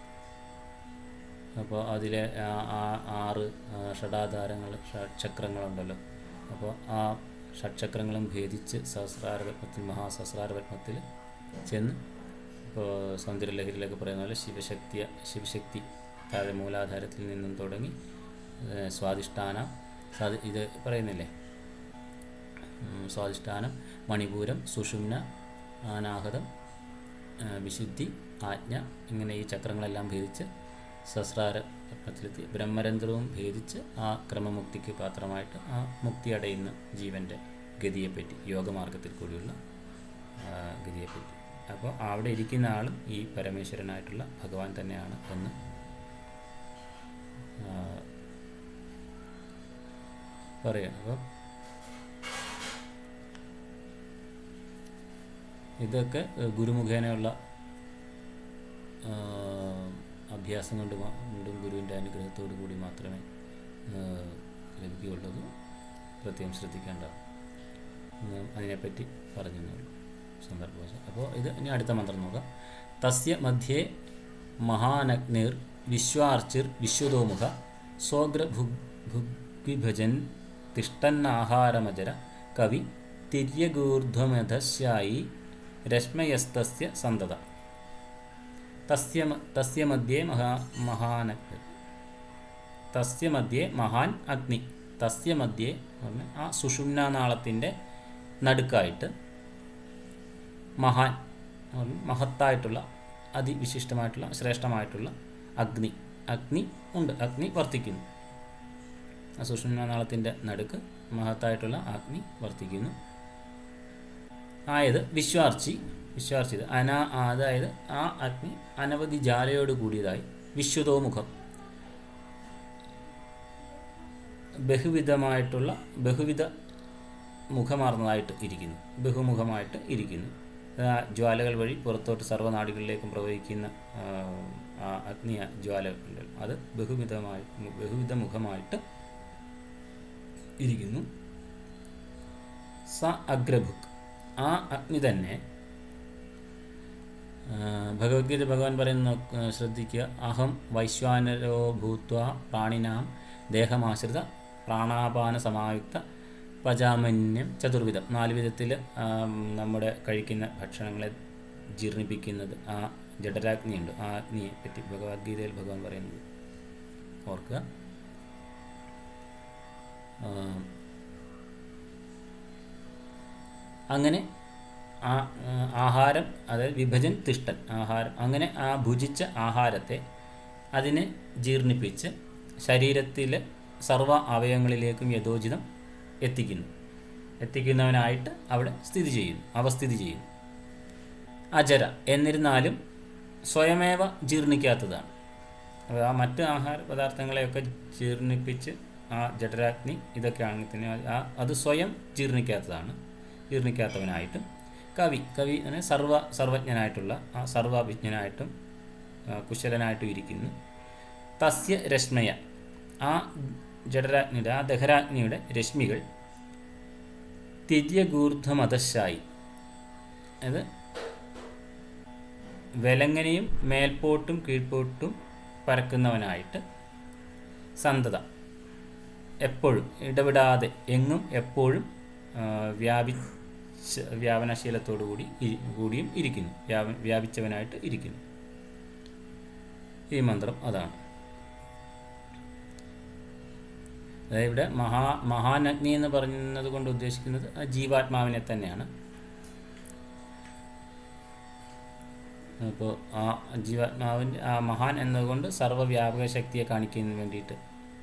അപ്പോൾ അതിലെ ആ- ആ- ആറ് ആ, ഷഡാധാരങ്ങൾ ഷഡ്ചക്രങ്ങളുണ്ടല്ലോ അപ്പോൾ ആ ഷഡ്ചക്രങ്ങളും ഭേദിച്ച് സഹസ്രാരപത്മത്തിൽ മഹാസഹസ്രാരപത്മത്തിൽ ചെന്ന് ഇപ്പോൾ സൗന്ദര്യലഹരിയിലൊക്കെ പറയുന്ന പോലെ ശിവശക്തിയ ശിവശക്തി താഴെ മൂലാധാരത്തിൽ നിന്നും തുടങ്ങി ഏഹ്, സ്വാധിഷ്ഠാന സ്വാധി ഇത് പറയുന്നില്ലേ ഉം, സ്വാധിഷ്ഠാനം മണിപൂരം സുഷുമ്ന അനാഹതം ആ, വിശുദ്ധി ആജ്ഞ ഇങ്ങനെ ഈ ചക്രങ്ങളെല്ലാം ഭേദിച്ച് സഹസ്രാര പത്മത്തിലെത്തി ബ്രഹ്മരന്ധ്രവും ഭേദിച്ച് ആ ക്രമമുക്തിക്ക് പാത്രമായിട്ട് ആ മുക്തി അടയുന്ന ജീവൻ്റെ ഗതിയെപ്പറ്റി യോഗമാർഗത്തിൽ കൂടിയുള്ള ആ, ഗതിയെപ്പറ്റി അപ്പോൾ അവിടെ ഇരിക്കുന്ന ആളും ഈ പരമേശ്വരനായിട്ടുള്ള ഭഗവാൻ തന്നെയാണ് എന്ന് ആ, പറയാം അപ്പോൾ ഇതൊക്കെ ഏഹ്, ഗുരുമുഖേനയുള്ള ആ, അഭ്യാസം കൊണ്ട് മാ- കൊണ്ടും ഗുരുവിൻ്റെ അനുഗ്രഹത്തോടു കൂടി മാത്രമേ ആ, ലഭിക്കുകയുള്ളത് പ്രത്യേകം ശ്രദ്ധിക്കേണ്ട ഉം, അതിനെപ്പറ്റി പറഞ്ഞു എന്നുള്ളൂ സന്ദർഭവശാൽ അപ്പോൾ ഇത് ഇനി അടുത്ത മന്ത്രം നോക്കാം തസ്യ മധ്യേ മഹാനഗ്നിർ വിശ്വാർച്ചിർ വിശ്വതോമുഖ സ്വഗ്രഭുഗ്വിഭജൻ തിഷ്ടന്നാഹാരമജര കവി തിര്യഗൂർധ്വമധശായി രശ്മയസ്തസ്യ സന്തത തസ്യ മ- തസ്യ മധ്യേ മഹാ മഹാനഗ്നി തസ്യ മധ്യേ മഹാൻ അഗ്നി തസ്യ മധ്യേ എന്ന് പറഞ്ഞാൽ ആ സുഷുമ്നാനാളത്തിൻ്റെ നടുക്കായിട്ട് മഹാൻ എന്ന് പറഞ്ഞാൽ മഹത്തായിട്ടുള്ള അതിവിശിഷ്ടമായിട്ടുള്ള ശ്രേഷ്ഠമായിട്ടുള്ള അഗ്നി അഗ്നി ഉണ്ട് അഗ്നി വർത്തിക്കുന്നു ആ സുഷുമ്നാനാളത്തിൻ്റെ നടുക്ക് മഹത്തായിട്ടുള്ള അഗ്നി വർത്തിക്കുന്നു ആയത് വിശ്വാർച്ചി വിശ്വാർച്ചിത് അനാ അതായത് ആ അഗ്നി അനവധി ജാലയോട് കൂടിയതായി വിശ്വതോമുഖം ബഹുവിധമായിട്ടുള്ള ബഹുവിധ മുഖമാർന്നതായിട്ട് ഇരിക്കുന്നു ബഹുമുഖമായിട്ട് ഇരിക്കുന്നു ആ ജ്വാലകൾ വഴി പുറത്തോട്ട് സർവ്വനാടുകളിലേക്കും പ്രവഹിക്കുന്ന ആ, ആ അഗ്നി ജ്വാല ഉണ്ടല്ലോ അത് ബഹുവിധമായി ബഹുവിധ മുഖമായിട്ട് ഇരിക്കുന്നു സ അഗ്രഭുക് ആ അഗ്നി തന്നെ ആ, ഭഗവത്ഗീത ഭഗവാൻ പറയുന്ന ആ, ശ്രദ്ധിക്കുക അഹം വൈശ്വാനരോ ഭൂത്വ പ്രാണിനാം ദേഹമാശ്രിത പ്രാണാപാന സമായുക്ത പജാമന്യം ചതുർവിധം നാല് വിധത്തിൽ നമ്മുടെ കഴിക്കുന്ന ഭക്ഷണങ്ങളെ ജീർണിപ്പിക്കുന്നത് ആ ജഡരാഗ്നിയുണ്ട് ആ അഗ്നിയെ പറ്റി ഭഗവത്ഗീതയിൽ ഭഗവാൻ പറയുന്നത് ഓർക്കുക ആ, അങ്ങനെ ആ ആ, ആഹാരം അതായത് വിഭജൻ തിഷ്ടൻ ആഹാരം അങ്ങനെ ആ ഭുജിച്ച ആഹാരത്തെ അതിനെ ജീർണിപ്പിച്ച് ശരീരത്തിലെ സർവ്വ അവയവങ്ങളിലേക്കും യഥോചിതം എത്തിക്കുന്നു എത്തിക്കുന്നവനായിട്ട് അവിടെ സ്ഥിതി ചെയ്യുന്നു അവസ്ഥിതി ചെയ്യുന്നു അജര എന്നിരുന്നാലും സ്വയമേവ ജീർണിക്കാത്തതാണ് അപ്പോൾ ആ മറ്റ് ആഹാര പദാർത്ഥങ്ങളെയൊക്കെ ജീർണിപ്പിച്ച് ആ ജഠരാഗ്നി ഇതൊക്കെ ആണെങ്കിൽ തന്നെ ആ അത് സ്വയം ജീർണിക്കാത്തതാണ് ജീർണിക്കാത്തവനായിട്ടും കവി കവി അങ്ങനെ സർവ സർവജ്ഞനായിട്ടുള്ള ആ സർവവിജ്ഞനായിട്ടും ആ, കുശലനായിട്ടും ഇരിക്കുന്നു തസ്യ രശ്മയ ആ ജഠരാഗ്നിയുടെ ആ ദഹരാഗ്നിയുടെ രശ്മികൾ തിര്യഗൂർധമതശായി അത് വിലങ്ങനെയും മേൽപോട്ടും കീഴ്പോട്ടും പരക്കുന്നവനായിട്ട് സന്തത എപ്പോഴും ഇടവിടാതെ എങ്ങും എപ്പോഴും ആ, വ്യാപിച്ച വ്യാപനശീലത്തോടു കൂടി ഇരി- കൂടിയും ഇരിക്കുന്നു വ്യാപ വ്യാപിച്ചവനായിട്ട് ഇരിക്കുന്നു ഈ മന്ത്രം അതാണ് അതായത് ഇവിടെ മഹാ മഹാനഗ്നി എന്ന് പറയുന്നത് കൊണ്ട് ഉദ്ദേശിക്കുന്നത് ആ ജീവാത്മാവിനെ തന്നെയാണ് അപ്പോൾ ആ ജീവാത്മാവിൻ്റെ ആ മഹാൻ എന്നതുകൊണ്ട് സർവ്വവ്യാപക ശക്തിയെ കാണിക്കുന്നതിന് വേണ്ടിയിട്ട്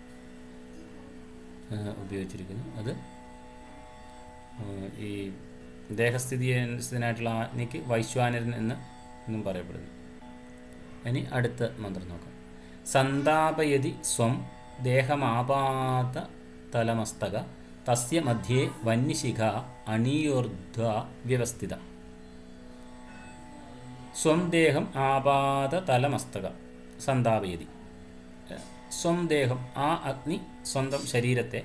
ആ, ഉപയോഗിച്ചിരിക്കുന്നു അത് ആ, ഈ ദേഹസ്ഥിതി അനുസരിച്ചതിനായിട്ടുള്ള ആജ്ഞയ്ക്ക് വൈശ്വാനരൻ എന്ന് എന്നും പറയപ്പെടുന്നു ഇനി അടുത്ത മന്ത്രം നോക്കാം സന്താപയതി സ്വം ദേഹമാപാത തലമസ്തക തസ്യ മധ്യേ വന്യശിഖ അണിയോർധ്വ വ്യവസ്ഥിത സ്വം ദേഹം ആപാത തലമസ്തക സന്താപയതി സ്വം ദേഹം ആ അഗ്നി സ്വന്തം ശരീരത്തെ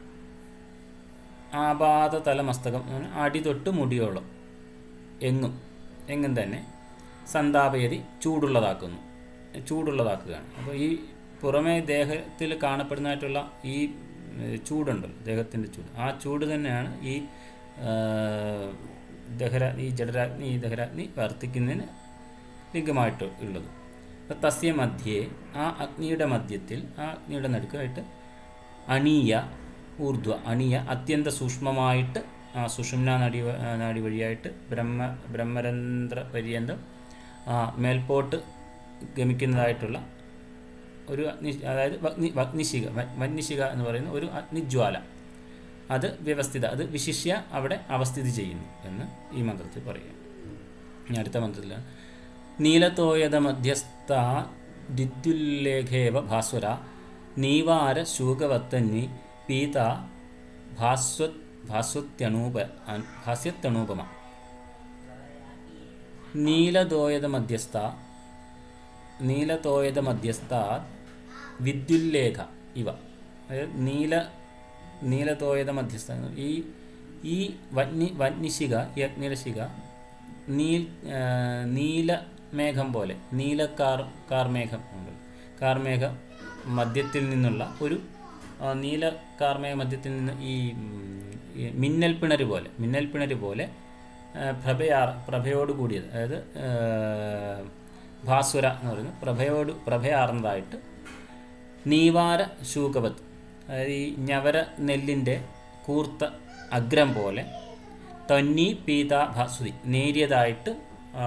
ആപാത തലമസ്തകം എന്ന് പറഞ്ഞാൽ അടി തൊട്ട് മുടിയോളം എങ്ങും എങ്ങും തന്നെ സന്താപയതി ചൂടുള്ളതാക്കുന്നു ചൂടുള്ളതാക്കുകയാണ് അപ്പോൾ ഈ പുറമേ ദേഹത്തിൽ കാണപ്പെടുന്നതായിട്ടുള്ള ഈ ഏഹ്, ചൂടുണ്ടല്ലോ ദേഹത്തിൻ്റെ ചൂട് ആ ചൂട് തന്നെയാണ് ഈ ആഹ്, ദഹരാഗ്നി ഈ ജഡരാഗ്നി ഈ ദഹരാഗ്നി വർത്തിക്കുന്നതിന് ലിംഗമായിട്ട് ഉള്ളത് അപ്പോൾ തസ്യ മധ്യേ ആ അഗ്നിയുടെ മധ്യത്തിൽ ആ അഗ്നിയുടെ നടുക്കായിട്ട് അണീയ ഊർധ്വ അണിയ അത്യന്ത സൂക്ഷ്മമായിട്ട് ആ സുഷുമ്ന നടി വ- ആ, നാഡി വഴിയായിട്ട് ബ്രഹ്മ ബ്രഹ്മരന്ധ്ര പര്യന്തം ആ, മേൽപോട്ട് ഗമിക്കുന്നതായിട്ടുള്ള ഒരു അഗ്നി അതായത് വഗ്നി വഗ്നിശിക വ- വന്യശിക എന്ന് പറയുന്ന ഒരു അഗ്നിജ്വാല അത് വ്യവസ്ഥിത അത് വിശിഷ്യ അവിടെ അവസ്ഥിതി ചെയ്യുന്നു എന്ന് ഈ മന്ത്രത്തിൽ പറയുക ഇനി അടുത്ത മന്ത്രത്തിൽ നീലത്തോയത മധ്യസ്ഥ ദിദ്യുല്ലേഖേവ ഭാസ്വര നീവാര ശൂകവത്തന്നി പീത ഭാസ്വത് ഭാസ്വത്യണൂപ അൻ- ഭാസ്യത്തണൂപമ നീലതോയത മധ്യസ്ഥ നീലതോയത മധ്യസ്ഥ വിദ്യുല്ലേഖ ഇവ അതായത് നീല നീലതോയത മധ്യസ്ഥ ഈ ഈ വന്നി വന്യശിക ഈ അഗ്നിരശിക നീൽ ആ, നീല മേഘം പോലെ നീല കാർ കാർമേഘം ഉണ്ട് കാർമേഘ മധ്യത്തിൽ നിന്നുള്ള ഒരു ആ, നീല കാർമേഘ മധ്യത്തിൽ നിന്ന് ഈ ഉം, ഈ മിന്നൽ പിണര് പോലെ മിന്നൽ പിണര് പോലെ ആ, പ്രഭയാർ പ്രഭയോട് കൂടിയത് അതായത് ആ, ഭാസുര എന്ന് പറയുന്നത് പ്രഭയോട് പ്രഭയാർന്നതായിട്ട് നീവാര ശൂകവത്ത് അതായത് ഈ ഞവര നെല്ലിൻ്റെ കൂർത്ത അഗ്രം പോലെ തന്നി പീത ഭാസുതി നേരിയതായിട്ട് ആ,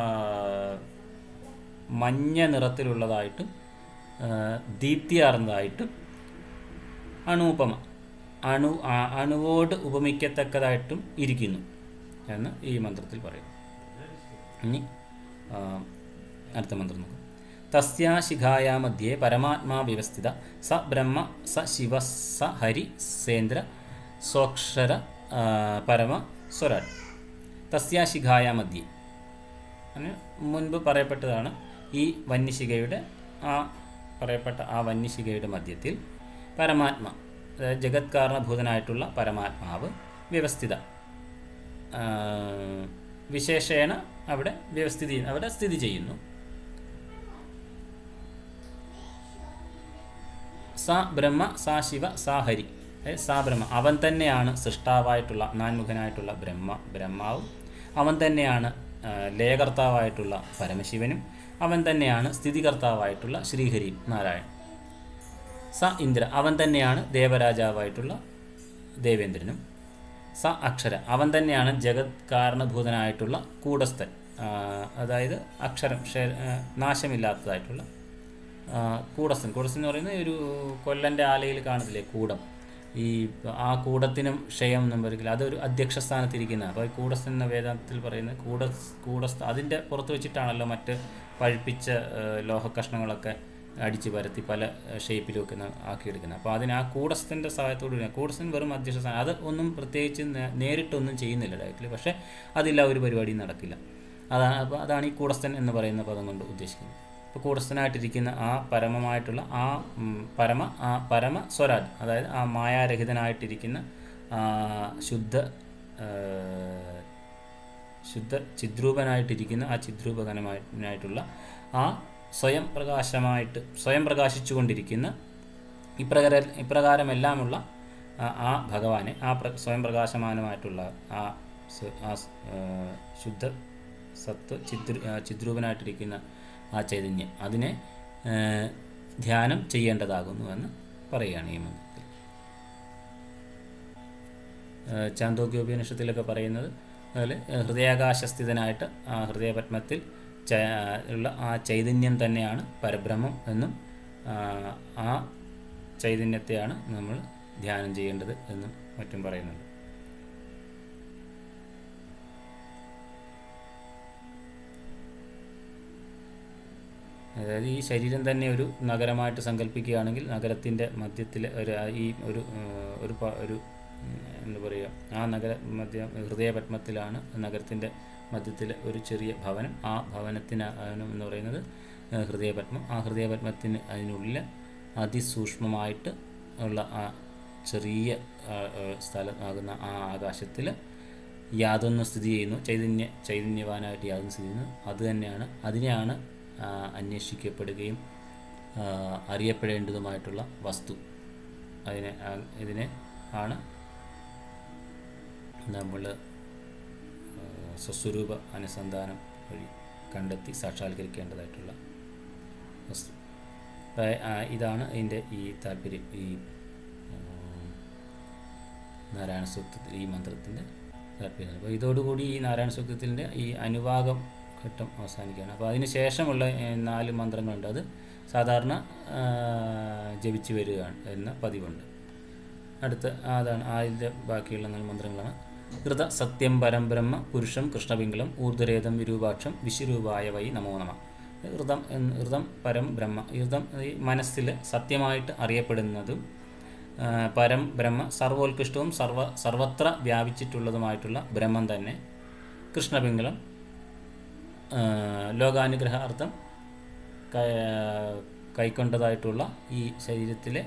മഞ്ഞ നിറത്തിലുള്ളതായിട്ടും ആ, ദീപ്തിയാർന്നതായിട്ടും അണൂപമ അണു ആ- അണുവോട് ഉപമിക്കത്തക്കതായിട്ടും ഇരിക്കുന്നു എന്ന് ഈ മന്ത്രത്തിൽ പറയും ഇനി ആ, അടുത്ത മന്ത്രം നോക്കാം തസ്യാ ശിഖായാ മധ്യേ പരമാത്മാ വ്യവസ്ഥിത സ ബ്രഹ്മ സ ശിവ സ ഹരി സേന്ദ്ര സ്വക്ഷര ആ, പരമ സ്വരാട് തസ്യാ ശിഖായാ മധ്യേ അങ്ങനെ മുൻപ് പറയപ്പെട്ടതാണ് ഈ വന്യശിഖയുടെ ആ പറയപ്പെട്ട ആ വന്യശിഖയുടെ മധ്യത്തിൽ പരമാത്മ അതായത് ജഗത് കാരണഭൂതനായിട്ടുള്ള പരമാത്മാവ് വ്യവസ്ഥിത ആ, വിശേഷേണ അവിടെ വ്യവസ്ഥിതി അവിടെ സ്ഥിതി ചെയ്യുന്നു സ ബ്രഹ്മ സാ ശിവ സാ ഹരി അതായത് സാ ബ്രഹ്മ അവൻ തന്നെയാണ് സൃഷ്ടാവായിട്ടുള്ള നാൻമുഖനായിട്ടുള്ള ബ്രഹ്മ ബ്രഹ്മാവും അവൻ തന്നെയാണ് ആ, ലയകർത്താവായിട്ടുള്ള പരമശിവനും അവൻ തന്നെയാണ് സ്ഥിതികർത്താവായിട്ടുള്ള ശ്രീഹരിയും നാരായണൻ സ ഇന്ദ്ര അവൻ തന്നെയാണ് ദേവരാജാവായിട്ടുള്ള ദേവേന്ദ്രനും സ അക്ഷര അവൻ തന്നെയാണ് ജഗത് കാരണഭൂതനായിട്ടുള്ള കൂടസ്ഥൻ ആ, അതായത് അക്ഷരം ക്ഷേ- ആ, നാശമില്ലാത്തതായിട്ടുള്ള ആ, കൂടസ്ഥൻ കൂടസ്ഥൻ എന്ന് പറയുന്നത് ഒരു കൊല്ലൻ്റെ ആലയിൽ കാണത്തില്ലേ കൂടം ഈ ആ കൂടത്തിനും ക്ഷയം എന്നും പറയില്ല അതൊരു അധ്യക്ഷ സ്ഥാനത്തിരിക്കുന്ന അപ്പോൾ ഈ കൂടസ്ഥൻ എന്ന വേദാന്തത്തിൽ പറയുന്നത് കൂട കൂടസ്ഥ അതിൻ്റെ പുറത്ത് വെച്ചിട്ടാണല്ലോ മറ്റ് പഴുപ്പിച്ച ആ, ലോഹക്കഷ്ണങ്ങളൊക്കെ അടിച്ച് പരത്തി പല ഷേപ്പിലൊക്കെ ആക്കിയെടുക്കുന്നത് അപ്പോൾ അതിന് ആ കൂടസ്ഥൻ്റെ സഹായത്തോട് കൂടി കൂടസ്ഥൻ വെറും അധ്യക്ഷ സ്ഥാനം അത് ഒന്നും പ്രത്യേകിച്ച് നേ- നേരിട്ടൊന്നും ചെയ്യുന്നില്ല ഡയറക്റ്റ്ലി പക്ഷേ അതില്ല ഒരു പരിപാടിയും നടക്കില്ല അതാണ് അപ്പോൾ അതാണ് ഈ കൂടസ്ഥൻ എന്ന് പറയുന്ന പദം കൊണ്ട് ഉദ്ദേശിക്കുന്നത് ഇപ്പോൾ കൂടസ്ഥനായിട്ടിരിക്കുന്ന ആ പരമമായിട്ടുള്ള ആ ഉം, പരമ ആ പരമ സ്വരാജ് അതായത് ആ മായാരഹിതനായിട്ടിരിക്കുന്ന ആ ശുദ്ധ ആ, ശുദ്ധ ചിദ്രൂപനായിട്ടിരിക്കുന്ന ആ ചിദ്രൂപകനമായിട്ടുള്ള ആ സ്വയം പ്രകാശമായിട്ട് സ്വയം പ്രകാശിച്ചുകൊണ്ടിരിക്കുന്ന ഇപ്രകാര ഇപ്രകാരമെല്ലാമുള്ള ആ ആ ഭഗവാനെ ആ പ്ര സ്വയം പ്രകാശമാനമായിട്ടുള്ള ആ സ്വ- ആ സ്- ആ, ശുദ്ധ സത്വ ചിദ്രു ആ, ചിദ്രൂപനായിട്ടിരിക്കുന്ന ആ ചൈതന്യം അതിനെ ആ, ധ്യാനം ചെയ്യേണ്ടതാകുന്നു എന്ന് പറയുകയാണ് ഈ മന്ത്രത്തിൽ ആ, ചാന്തോക്യോപനിഷത്തിലൊക്കെ പറയുന്നത് അതിൽ ഹൃദയാകാശസ്ഥിതനായിട്ട് ആ ഹൃദയപത്മത്തിൽ ച ഉള്ള ആ ചൈതന്യം തന്നെയാണ് പരബ്രഹ്മം എന്നും ആ, ആ ചൈതന്യത്തെയാണ് നമ്മൾ ധ്യാനം ചെയ്യേണ്ടത് എന്നും മറ്റും പറയുന്നുണ്ട് അതായത് ഈ ശരീരം തന്നെ ഒരു നഗരമായിട്ട് സങ്കല്പിക്കുകയാണെങ്കിൽ നഗരത്തിൻ്റെ മധ്യത്തിൽ ഒരു ആ ഈ ഒരു ആ, ഒരു പ- ഒരു ഉം, എന്താ പറയുക ആ നഗര മധ്യ ഹൃദയപത്മത്തിലാണ് നഗരത്തിൻ്റെ മധ്യത്തിൽ ഒരു ചെറിയ ഭവനം ആ ഭവനത്തിന് ഭവനം എന്ന് പറയുന്നത് ആ, ഹൃദയപത്മം ആ ഹൃദയപത്മത്തിന് അതിനുള്ളിൽ അതിസൂക്ഷ്മമായിട്ട് ഉള്ള ആ ചെറിയ ആ, ആ, സ്ഥലം ആകുന്ന ആ ആകാശത്തിൽ യാതൊന്ന് സ്ഥിതി ചെയ്യുന്നു ചൈതന്യ ചൈതന്യവാനായിട്ട് യാതൊന്ന് സ്ഥിതി ചെയ്യുന്നു അത് തന്നെയാണ് അതിനെയാണ് ആ, അന്വേഷിക്കപ്പെടുകയും ആ, അറിയപ്പെടേണ്ടതുമായിട്ടുള്ള വസ്തു അതിനെ ആ, ഇതിനെ ആണ് നമ്മൾ സ്വസ്വരൂപ അനുസന്ധാനം വഴി കണ്ടെത്തി സാക്ഷാത്കരിക്കേണ്ടതായിട്ടുള്ള വസ്തു അപ്പോൾ, ആ, ഇതാണ് ഇതിൻ്റെ ഈ താല്പര്യം ഈ ആ, നാരായണ സൂക്തത്തിൽ ഈ മന്ത്രത്തിൻ്റെ താല്പര്യം അപ്പോൾ ഇതോടുകൂടി ഈ നാരായണ സൂക്തത്തിൻ്റെ ഈ അനുവാകം ഘട്ടം അവസാനിക്കുകയാണ് അപ്പോൾ അതിന് ശേഷമുള്ള ഏ, നാല് മന്ത്രങ്ങളുണ്ട് അത് സാധാരണ ആ, ജപിച്ചു വരികയാണ് എന്ന പതിവുണ്ട് അടുത്ത അതാണ് അതിൻ്റെ ബാക്കിയുള്ള നാല് മന്ത്രങ്ങളാണ് ഹൃത സത്യം പരം ബ്രഹ്മ പുരുഷം കൃഷ്ണപിംഗളം ഊർധ്വരേതം വിരൂപാക്ഷം വിശ്വരൂപായ വൈ നമോ നമ ഹൃദം എന്ന് ഹൃദം പരം ബ്രഹ്മ ഹൃദം ഈ മനസ്സിൽ സത്യമായിട്ട് അറിയപ്പെടുന്നതും ആ, പരം ബ്രഹ്മ സർവോത്കൃഷ്ടവും സർവ സർവത്ര വ്യാപിച്ചിട്ടുള്ളതുമായിട്ടുള്ള ബ്രഹ്മം തന്നെ കൃഷ്ണപിംഗളം ആ, ലോകാനുഗ്രഹാർത്ഥം കൈ- കൈക്കൊണ്ടതായിട്ടുള്ള ഈ ശരീരത്തിലെ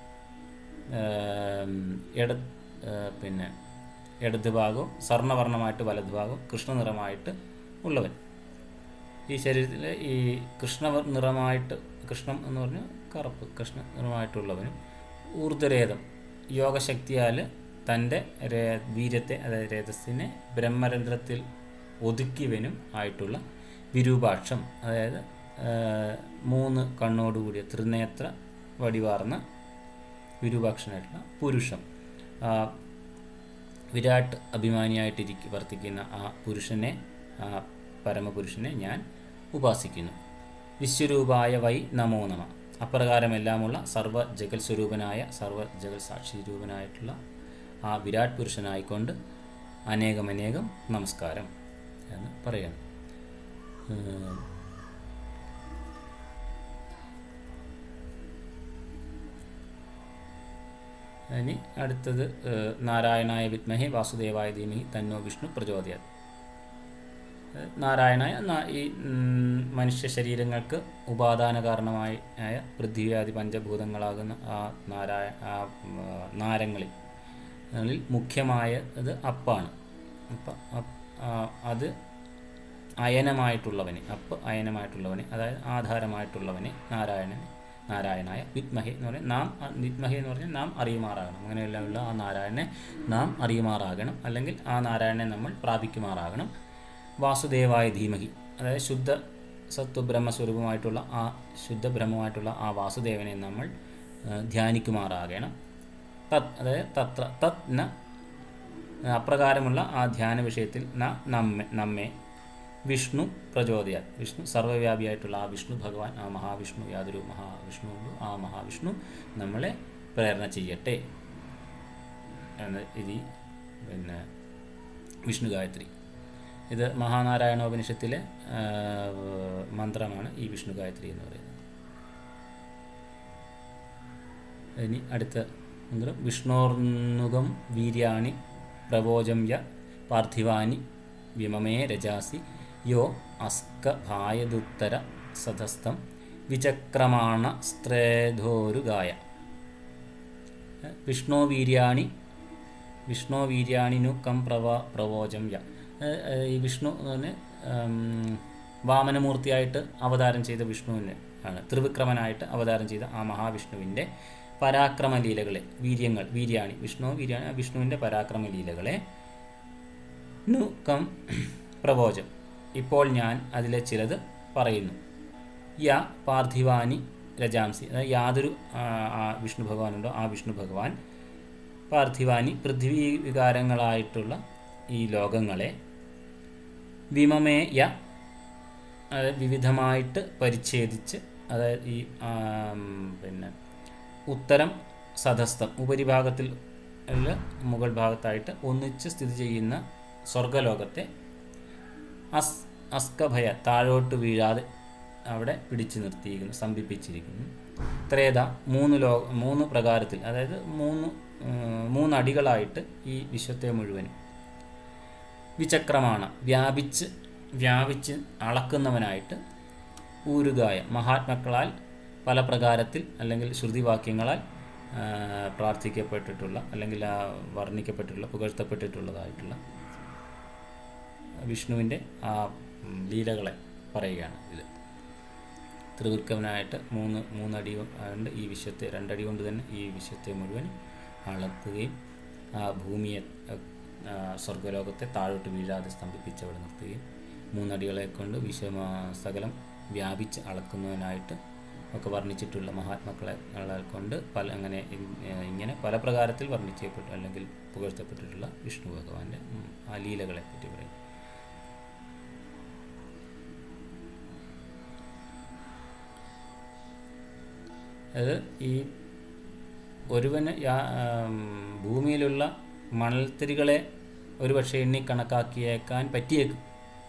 ആം, ഇട ആ, പിന്നെ ഇടത് ഭാഗവും സ്വർണ്ണവർണ്ണമായിട്ട് വലത് ഭാഗവും കൃഷ്ണ നിറമായിട്ട് ഉള്ളവൻ ഈ ശരീരത്തിൽ ഈ കൃഷ്ണ നിറമായിട്ട് കൃഷ്ണം എന്ന് പറഞ്ഞാൽ കറുപ്പ് കൃഷ്ണ നിറമായിട്ടുള്ളവനും ഊർധ്വരേതം യോഗശക്തിയാൽ തൻ്റെ രേ വീര്യത്തെ അതായത് രേതസ്സിനെ ബ്രഹ്മരന്ധ്രത്തിൽ ഒതുക്കിയവനും ആയിട്ടുള്ള വിരൂപാക്ഷം അതായത് ആ, മൂന്ന് കണ്ണോടുകൂടിയ ത്രിനേത്ര വടിവാർന്ന വിരൂപാക്ഷനായിട്ടുള്ള പുരുഷം ആ, വിരാട് അഭിമാനിയായിട്ടിരിക്ക വർത്തിക്കുന്ന ആ പുരുഷനെ ആ പരമപുരുഷനെ ഞാൻ ഉപാസിക്കുന്നു വിശ്വരൂപായ വൈ നമോ നമ അപ്രകാരമെല്ലാമുള്ള സർവ ജഗൽ സ്വരൂപനായ സർവ ജഗൽ സാക്ഷിരൂപനായിട്ടുള്ള ആ വിരാട് പുരുഷനായിക്കൊണ്ട് അനേകമനേകം നമസ്കാരം എന്ന് പറയണം ഏഹ് ഇനി അടുത്തത് ഏഹ്, നാരായണായ വിദ്മഹെ വാസുദേവായ ധീമഹി തന്നോ വിഷ്ണു പ്രചോദയാത് ഏഹ്, നാരായണായ നാ- ഈ ഉം, മനുഷ്യ ശരീരങ്ങൾക്ക് ഉപാദാന കാരണമായി ആയ പൃഥ്വിയാദി പഞ്ചഭൂതങ്ങളാകുന്ന ആ നാരായ ആ ഉം, ആ, നാരങ്ങളിൽ അതിൽ മുഖ്യമായത് അപ്പാണ് അപ്പം അപ്പ് ആ, അത് അയനമായിട്ടുള്ളവനെ അപ്പ് അയനമായിട്ടുള്ളവനെ അതായത് ആധാരമായിട്ടുള്ളവനെ നാരായണനെ നാരായണായ വിദ്മഹെ എന്ന് പറഞ്ഞാൽ നാം അ- വിദ്മഹെ എന്ന് പറഞ്ഞാൽ നാം അറിയുമാറാകണം അങ്ങനെയെല്ലാമുള്ള ആ നാരായണനെ നാം അറിയുമാറാകണം അല്ലെങ്കിൽ ആ നാരായണനെ നമ്മൾ പ്രാപിക്കുമാറാകണം വാസുദേവായ ധീമഹി അതായത് ശുദ്ധ സത്വ ബ്രഹ്മസ്വരൂപമായിട്ടുള്ള ആ ശുദ്ധ ബ്രഹ്മമായിട്ടുള്ള ആ വാസുദേവനെ നമ്മൾ ആ, ധ്യാനിക്കുമാറാകണം തത് അതായത് തത്ര തത് ന അപ്രകാരമുള്ള ആ ധ്യാന വിഷയത്തിൽ ന നമ്മെ നമ്മെ വിഷ്ണു പ്രചോദയ വിഷ്ണു സർവ്വവ്യാപിയായിട്ടുള്ള ആ വിഷ്ണു ഭഗവാൻ ആ മഹാവിഷ്ണു യാതൊരു മഹാവിഷ്ണു ഉള്ളൂ ആ മഹാവിഷ്ണു നമ്മളെ പ്രേരണ ചെയ്യട്ടെ എന്ന് ഇത് പിന്നെ വിഷ്ണു ഗായത്രി ഇത് മഹാനാരായണോപനിഷത്തിലെ ആ, മന്ത്രമാണ് ഈ വിഷ്ണു ഗായത്രി എന്ന് പറയുന്നത് ഇനി അടുത്ത മന്ത്രം വിഷ്ണോർനുകം വീര്യാണി പ്രവോജം യ പാർത്ഥിവാനി വിമമേ രജാസി യോ അസ്ക ഭായദുത്തര സതസ്ഥം വിചക്രമാണ സ്ത്രേധോരുഗായ വിഷ്ണോ വീര്യാണി വിഷ്ണോ വീര്യാണിനു കം പ്രവ പ്രവോചം യ ഏഹ് ഏഹ് ഈ വിഷ്ണു എന്ന് പറഞ്ഞാൽ വാമനമൂർത്തിയായിട്ട് അവതാരം ചെയ്ത വിഷ്ണുവിന് ആണ് ത്രിവിക്രമനായിട്ട് അവതാരം ചെയ്ത ആ മഹാവിഷ്ണുവിൻ്റെ പരാക്രമ ലീലകളെ വീര്യങ്ങൾ വീര്യാണി വിഷ്ണു വീര്യാണി ആ വിഷ്ണുവിൻ്റെ പരാക്രമ ലീലകളെ നു കം പ്രവോചം ഇപ്പോൾ ഞാൻ അതിലെ ചിലത് പറയുന്നു യ പാർത്ഥിവാനി രജാംസി അതായത് യാതൊരു ആ, ആ വിഷ്ണു ഭഗവാനുണ്ടോ ആ വിഷ്ണു ഭഗവാൻ പാർത്ഥിവാനി പൃഥ്വി വികാരങ്ങളായിട്ടുള്ള ഈ ലോകങ്ങളെ വിമമേയ അതായത് വിവിധമായിട്ട് പരിച്ഛേദിച്ച് അതായത് ഈ ആം, പിന്നെ ഉത്തരം സധസ്ഥം ഉപരിഭാഗത്തിൽ ഉള്ള മുകൾ ഭാഗത്തായിട്ട് ഒന്നിച്ച് സ്ഥിതി ചെയ്യുന്ന സ്വർഗലോകത്തെ അസ് അസ്കഭയ താഴോട്ട് വീഴാതെ അവിടെ പിടിച്ചു നിർത്തിയിരിക്കുന്നു സ്തംഭിപ്പിച്ചിരിക്കുന്നു ത്രേത മൂന്ന് ലോ മൂന്ന് പ്രകാരത്തിൽ അതായത് മൂന്ന് ഉം, മൂന്നടികളായിട്ട് ഈ വിശ്വത്തെ മുഴുവനും വിചക്രമാണ് വ്യാപിച്ച് വ്യാപിച്ച് അളക്കുന്നവനായിട്ട് ഊരുകായ മഹാത്മാക്കളാൽ പല പ്രകാരത്തിൽ അല്ലെങ്കിൽ ശ്രുതിവാക്യങ്ങളാൽ ആ, പ്രാർത്ഥിക്കപ്പെട്ടിട്ടുള്ള അല്ലെങ്കിൽ ആ വർണ്ണിക്കപ്പെട്ടിട്ടുള്ള പുകഴ്ത്തപ്പെട്ടിട്ടുള്ളതായിട്ടുള്ള വിഷ്ണുവിൻ്റെ ആ ഉം, ലീലകളെ പറയുകയാണ് ഇത് ത്രിവിക്രമനായിട്ട് മൂന്ന് മൂന്നടി കൊണ്ട് ഈ വിശ്വത്തെ രണ്ടടി കൊണ്ട് തന്നെ ഈ വിശ്വത്തെ മുഴുവൻ അളക്കുകയും ആ ഭൂമിയെ ആ, സ്വർഗ്ഗലോകത്തെ താഴോട്ട് വീഴാതെ സ്തംഭിപ്പിച്ച് അവിടെ നിർത്തുകയും മൂന്നടികളെ കൊണ്ട് വിശ്വ സകലം വ്യാപിച്ച് അളക്കുന്നതിനായിട്ട് ഒക്കെ വർണ്ണിച്ചിട്ടുള്ള മഹാത്മാക്കളെ കളെ കൊണ്ട് പല അങ്ങനെ ഇ- ഇങ്ങനെ പല പ്രകാരത്തിൽ വർണ്ണിക്കപ്പെട്ടു അല്ലെങ്കിൽ പുകഴ്ത്തപ്പെട്ടിട്ടുള്ള വിഷ്ണു ഭഗവാന്റെ ഉം, ആ ലീലകളെ പറ്റി പറയും അത് ഈ ഒരുവന് യാ- ആം, ഭൂമിയിലുള്ള മണൽത്തിരികളെ ഒരുപക്ഷെ എണ്ണി കണക്കാക്കിയേക്കാൻ പറ്റിയേക്കും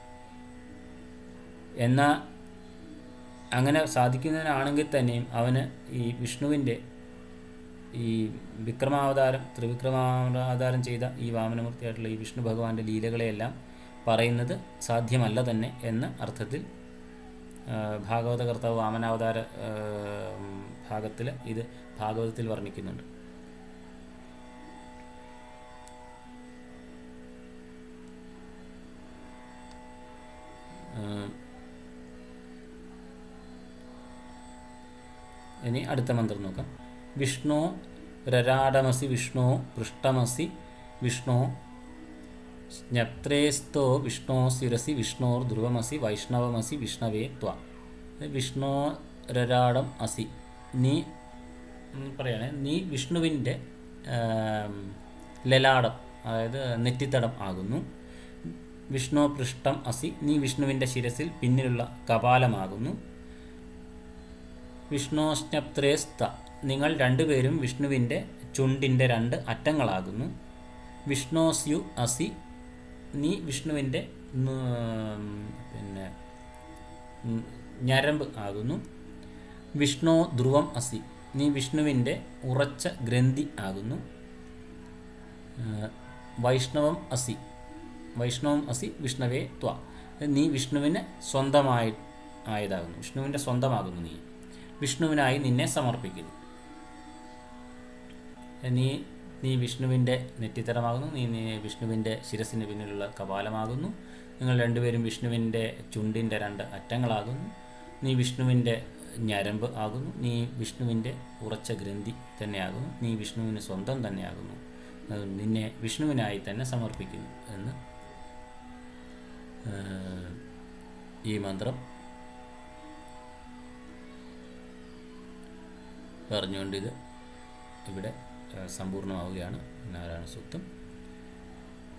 എന്നാൽ അങ്ങനെ സാധിക്കുന്നതിനാണെങ്കിൽ തന്നെയും അവന് ഈ വിഷ്ണുവിൻ്റെ ഈ വിക്രമാവതാരം ത്രിവിക്രമാവതാരം ചെയ്ത ഈ വാമനമൂർത്തിയായിട്ടുള്ള ഈ വിഷ്ണു ഭഗവാന്റെ ലീലകളെയെല്ലാം പറയുന്നത് സാധ്യമല്ല തന്നെ എന്ന അർത്ഥത്തിൽ ആ, ഭാഗവത കർത്താവ് വാമനാവതാര ഭാഗത്തിൽ ഇത് ഭാഗവതത്തിൽ വർണ്ണിക്കുന്നുണ്ട് ആ, ഇനി അടുത്ത മന്ത്രം നോക്കാം വിഷ്ണു രരാടമസി വിഷ്ണു പൃഷ്ടമസി വിഷ്ണു ജ്ഞത്രേസ്തോ വിഷ്ണോ ശിരസി വിഷ്ണോർ ധ്രുവമസി വൈഷ്ണവമസി വിഷ്ണവേ ത്വ വിഷ്ണോ രരാടം അസി നീ ഉം, പറയാണ് നീ വിഷ്ണുവിൻ്റെ ആം, ലലാടം അതായത് നെറ്റിത്തടം ആകുന്നു വിഷ്ണു പൃഷ്ടം അസി നീ വിഷ്ണുവിൻ്റെ ശിരസിൽ പിന്നിലുള്ള കപാലമാകുന്നു വിഷ്ണോസ്നപ്ത്രേസ്ത നിങ്ങൾ രണ്ടുപേരും വിഷ്ണുവിൻ്റെ ചുണ്ടിൻ്റെ രണ്ട് അറ്റങ്ങളാകുന്നു വിഷ്ണോസ്യു അസി നീ വിഷ്ണുവിൻ്റെ ഉം, പിന്നെ ഉം, ഞരമ്പ് ആകുന്നു വിഷ്ണു ധ്രുവം അസി നീ വിഷ്ണുവിൻ്റെ ഉറച്ച ഗ്രന്ഥി ആകുന്നു ആ, വൈഷ്ണവം അസി വൈഷ്ണവം അസി വിഷ്ണവേ ത്വ നീ വിഷ്ണുവിന് സ്വന്തമായി ആയതാകുന്നു വിഷ്ണുവിൻ്റെ സ്വന്തമാകുന്നു നീ വിഷ്ണുവിനായി നിന്നെ സമർപ്പിക്കുന്നു നീ നീ വിഷ്ണുവിൻ്റെ നെറ്റിത്തരമാകുന്നു നീ നീ വിഷ്ണുവിൻ്റെ ശിരസിന് പിന്നിലുള്ള കപാലമാകുന്നു നിങ്ങൾ രണ്ടുപേരും വിഷ്ണുവിൻ്റെ ചുണ്ടിൻ്റെ രണ്ട് അറ്റങ്ങളാകുന്നു നീ വിഷ്ണുവിൻ്റെ ഞരമ്പ് ആകുന്നു നീ വിഷ്ണുവിൻ്റെ ഉറച്ച ഗ്രന്ഥി തന്നെയാകുന്നു നീ വിഷ്ണുവിന് സ്വന്തം തന്നെയാകുന്നു അത് നിന്നെ വിഷ്ണുവിനായി തന്നെ സമർപ്പിക്കുന്നു എന്ന് ഏഹ്, ഈ മന്ത്രം പറഞ്ഞുകൊണ്ട് ഇത് ഇവിടെ ഏഹ്, സമ്പൂർണ്ണമാവുകയാണ് നാരായണ സൂക്തം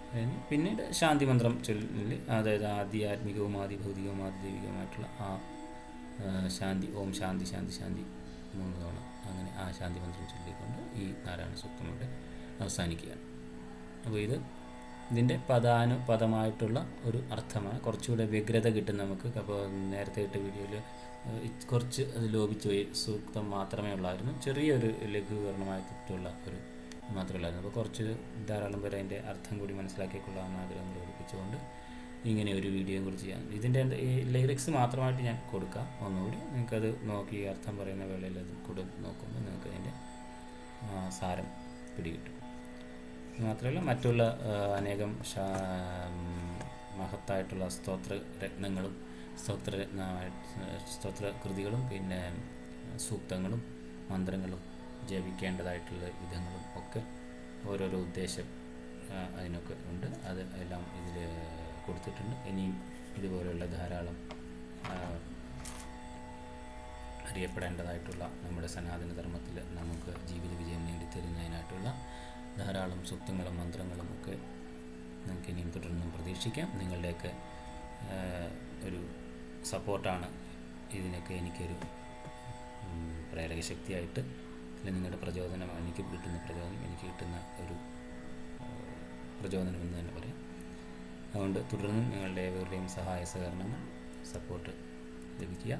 അതിന് പിന്നീട് ശാന്തി മന്ത്രം ചൊല്ലി അതായത് ആധ്യാത്മികവും ആദിഭൗതികവും ആദിദൈവികവുമായിട്ടുള്ള ആ ആ, ശാന്തി ഓം ശാന്തി ശാന്തി ശാന്തി മൂന്ന് തവണ അങ്ങനെ ആ ശാന്തി മന്ത്രം ചൊല്ലിക്കൊണ്ട് ഈ നാരായണ സൂക്തം ഇവിടെ അവസാനിക്കുകയാണ് അപ്പോൾ ഇത് ഇതിൻ്റെ പദാനുപദമായിട്ടുള്ള ഒരു അർത്ഥമാണ് കുറച്ചുകൂടെ വ്യഗ്രത കിട്ടും നമുക്ക് അപ്പോൾ നേരത്തെ ഇട്ട വീഡിയോയിൽ കുറച്ച് അത് ലോപിച്ചു പോയി സൂക്തം മാത്രമേ ഉള്ളായിരുന്നു ചെറിയൊരു ലഘൂകരണമായിട്ടുള്ള ഒരു മാത്രമല്ലായിരുന്നു അപ്പോൾ കുറച്ച് ധാരാളം പേര് അതിൻ്റെ അർത്ഥം കൂടി മനസ്സിലാക്കിക്കൊള്ളാമെന്ന് ആഗ്രഹം പ്രകടിപ്പിച്ചുകൊണ്ട് ഇങ്ങനെ ഒരു വീഡിയോയും കൂടി ചെയ്യാം ഇതിൻ്റെ ഈ ലിറിക്സ് മാത്രമായിട്ട് ഞാൻ കൊടുക്കാം ഒന്നുകൂടി നിങ്ങൾക്കത് നോക്കി ഈ അർത്ഥം പറയുന്ന വേളയിൽ അത് കൂടെ നോക്കുമ്പോൾ നിങ്ങൾക്ക് അതിൻ്റെ ആ, സാരം പിടികിട്ടും മാത്രമല്ല മറ്റുള്ള ആ, അനേകം ശാ ഉം, മഹത്തായിട്ടുള്ള സ്തോത്ര രത്നങ്ങളും സ്തോത്ര സ്തോത്ര കൃതികളും പിന്നെ സൂക്തങ്ങളും മന്ത്രങ്ങളും ജപിക്കേണ്ടതായിട്ടുള്ള വിധങ്ങളും ഒക്കെ ഓരോരോ ഉദ്ദേശം ആ, അതിനൊക്കെ ഉണ്ട് അത് എല്ലാം ഇതിൽ കൊടുത്തിട്ടുണ്ട് ഇനിയും ഇതുപോലെയുള്ള ധാരാളം ആ, അറിയപ്പെടേണ്ടതായിട്ടുള്ള നമ്മുടെ സനാതന ധർമ്മത്തിൽ നമുക്ക് ജീവിത വിജയം നേടിത്തരുന്നതിനായിട്ടുള്ള ധാരാളം സൂക്തങ്ങളും മന്ത്രങ്ങളും ഒക്കെ നമുക്ക് ഇനിയും തുടർന്നും പ്രതീക്ഷിക്കാം നിങ്ങളുടെയൊക്കെ ആ, ഒരു സപ്പോർട്ടാണ് ഇതിനൊക്കെ എനിക്കൊരു ഉം, പ്രേരക ശക്തിയായിട്ട് അല്ലെങ്കിൽ നിങ്ങളുടെ പ്രചോദനം എനിക്ക് കിട്ടുന്ന പ്രചോദനം എനിക്ക് കിട്ടുന്ന ഒരു ആ, പ്രചോദനം എന്ന് തന്നെ പറയാം അതുകൊണ്ട് തുടർന്നും നിങ്ങളുടെ ഏവരുടെയും സഹായ സഹകരണങ്ങൾ സപ്പോർട്ട് ലഭിക്കുക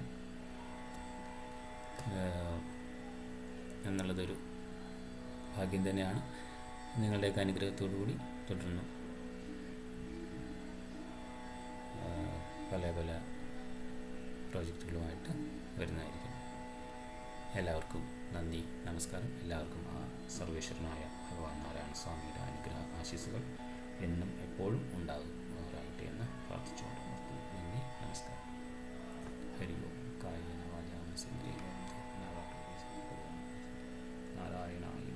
ഏഹ് എന്നുള്ളതൊരു ഭാഗ്യം തന്നെയാണ് നിങ്ങളുടെയൊക്കെ അനുഗ്രഹത്തോടു കൂടി തുടർന്നും ഏഹ് പല പല പ്രോജക്റ്റുകളുമായിട്ട് വരുന്നതായിരിക്കും എല്ലാവർക്കും നന്ദി നമസ്കാരം എല്ലാവർക്കും ആ സർവേശ്വരനായ ഭഗവാൻ നാരായണ സ്വാമിയുടെ അനുഗ്രഹ ആശീസ്സുകൾ എന്നും എപ്പോഴും ഉണ്ടാകുന്നവരാകട്ടെ എന്ന് പ്രാർത്ഥിച്ചുകൊണ്ട് നിർത്തുന്നു. നന്ദി നമസ്കാരം ഹരി ഓം കായേന വാചാ മനസേന്ദ്രിയ നാരായണായ